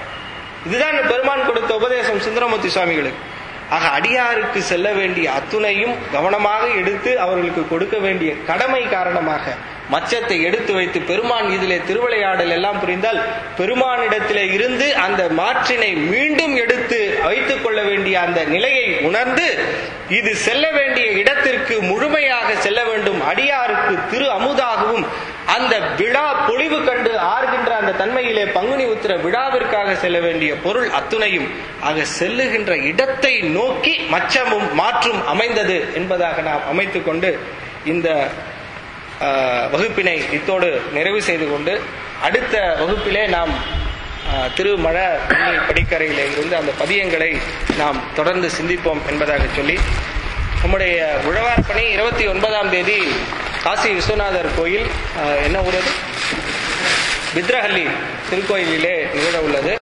இதுதான் பெருமான் கொடுத்த உபதேசம் சுந்தரமூர்த்தி சுவாமிகளுக்கு ஆக அடியாருக்கு செல்ல வேண்டிய அத்துணையும் கவனமாக எடுத்து அவர்களுக்கு கொடுக்க வேண்டிய கடமை காரணமாக மச்சத்தை எடுத்து வைத்து பெருமான் இதிலே திருவிளையாடல் எல்லாம் புரிந்தால் பெருமானிடத்திலே இருந்து அந்த மாற்றினை மீண்டும் எடுத்து வைத்துக் கொள்ள வேண்டிய அந்த நிலையை உணர்ந்து இது செல்ல வேண்டிய இடத்திற்கு முழுமையாக செல்ல வேண்டும் அடியாருக்கு திரு அமுதாகவும் அந்த விழா பொழிவு கண்டு ஆர்கின்ற அந்த தன்மையிலே பங்குனி உத்திர விழாவிற்காக செல்ல வேண்டிய பொருள் அத்துணையும் ஆக செல்லுகின்ற இடத்தை நோக்கி மச்சமும் மாற்றும் அமைந்தது என்பதாக நாம் அமைத்துக் கொண்டு இந்த ஆஹ், வகுப்பினை இத்தோடு நிறைவு செய்து கொண்டு அடுத்த வகுப்பிலே நாம் ஆஹ், திருமழ பள்ளி படிக்கரையிலே இருந்து அந்த பதியங்களை நாம் தொடர்ந்து சிந்திப்போம் என்பதாக சொல்லி நம்முடைய உழவார் பணி இருபத்தி ஒன்பதாம் தேதி காசி விஸ்வநாதர் கோயில் ஆஹ், என்ன ஊர் அது பித்ரஹள்ளி திருக்கோயிலிலே நிகழ உள்ளது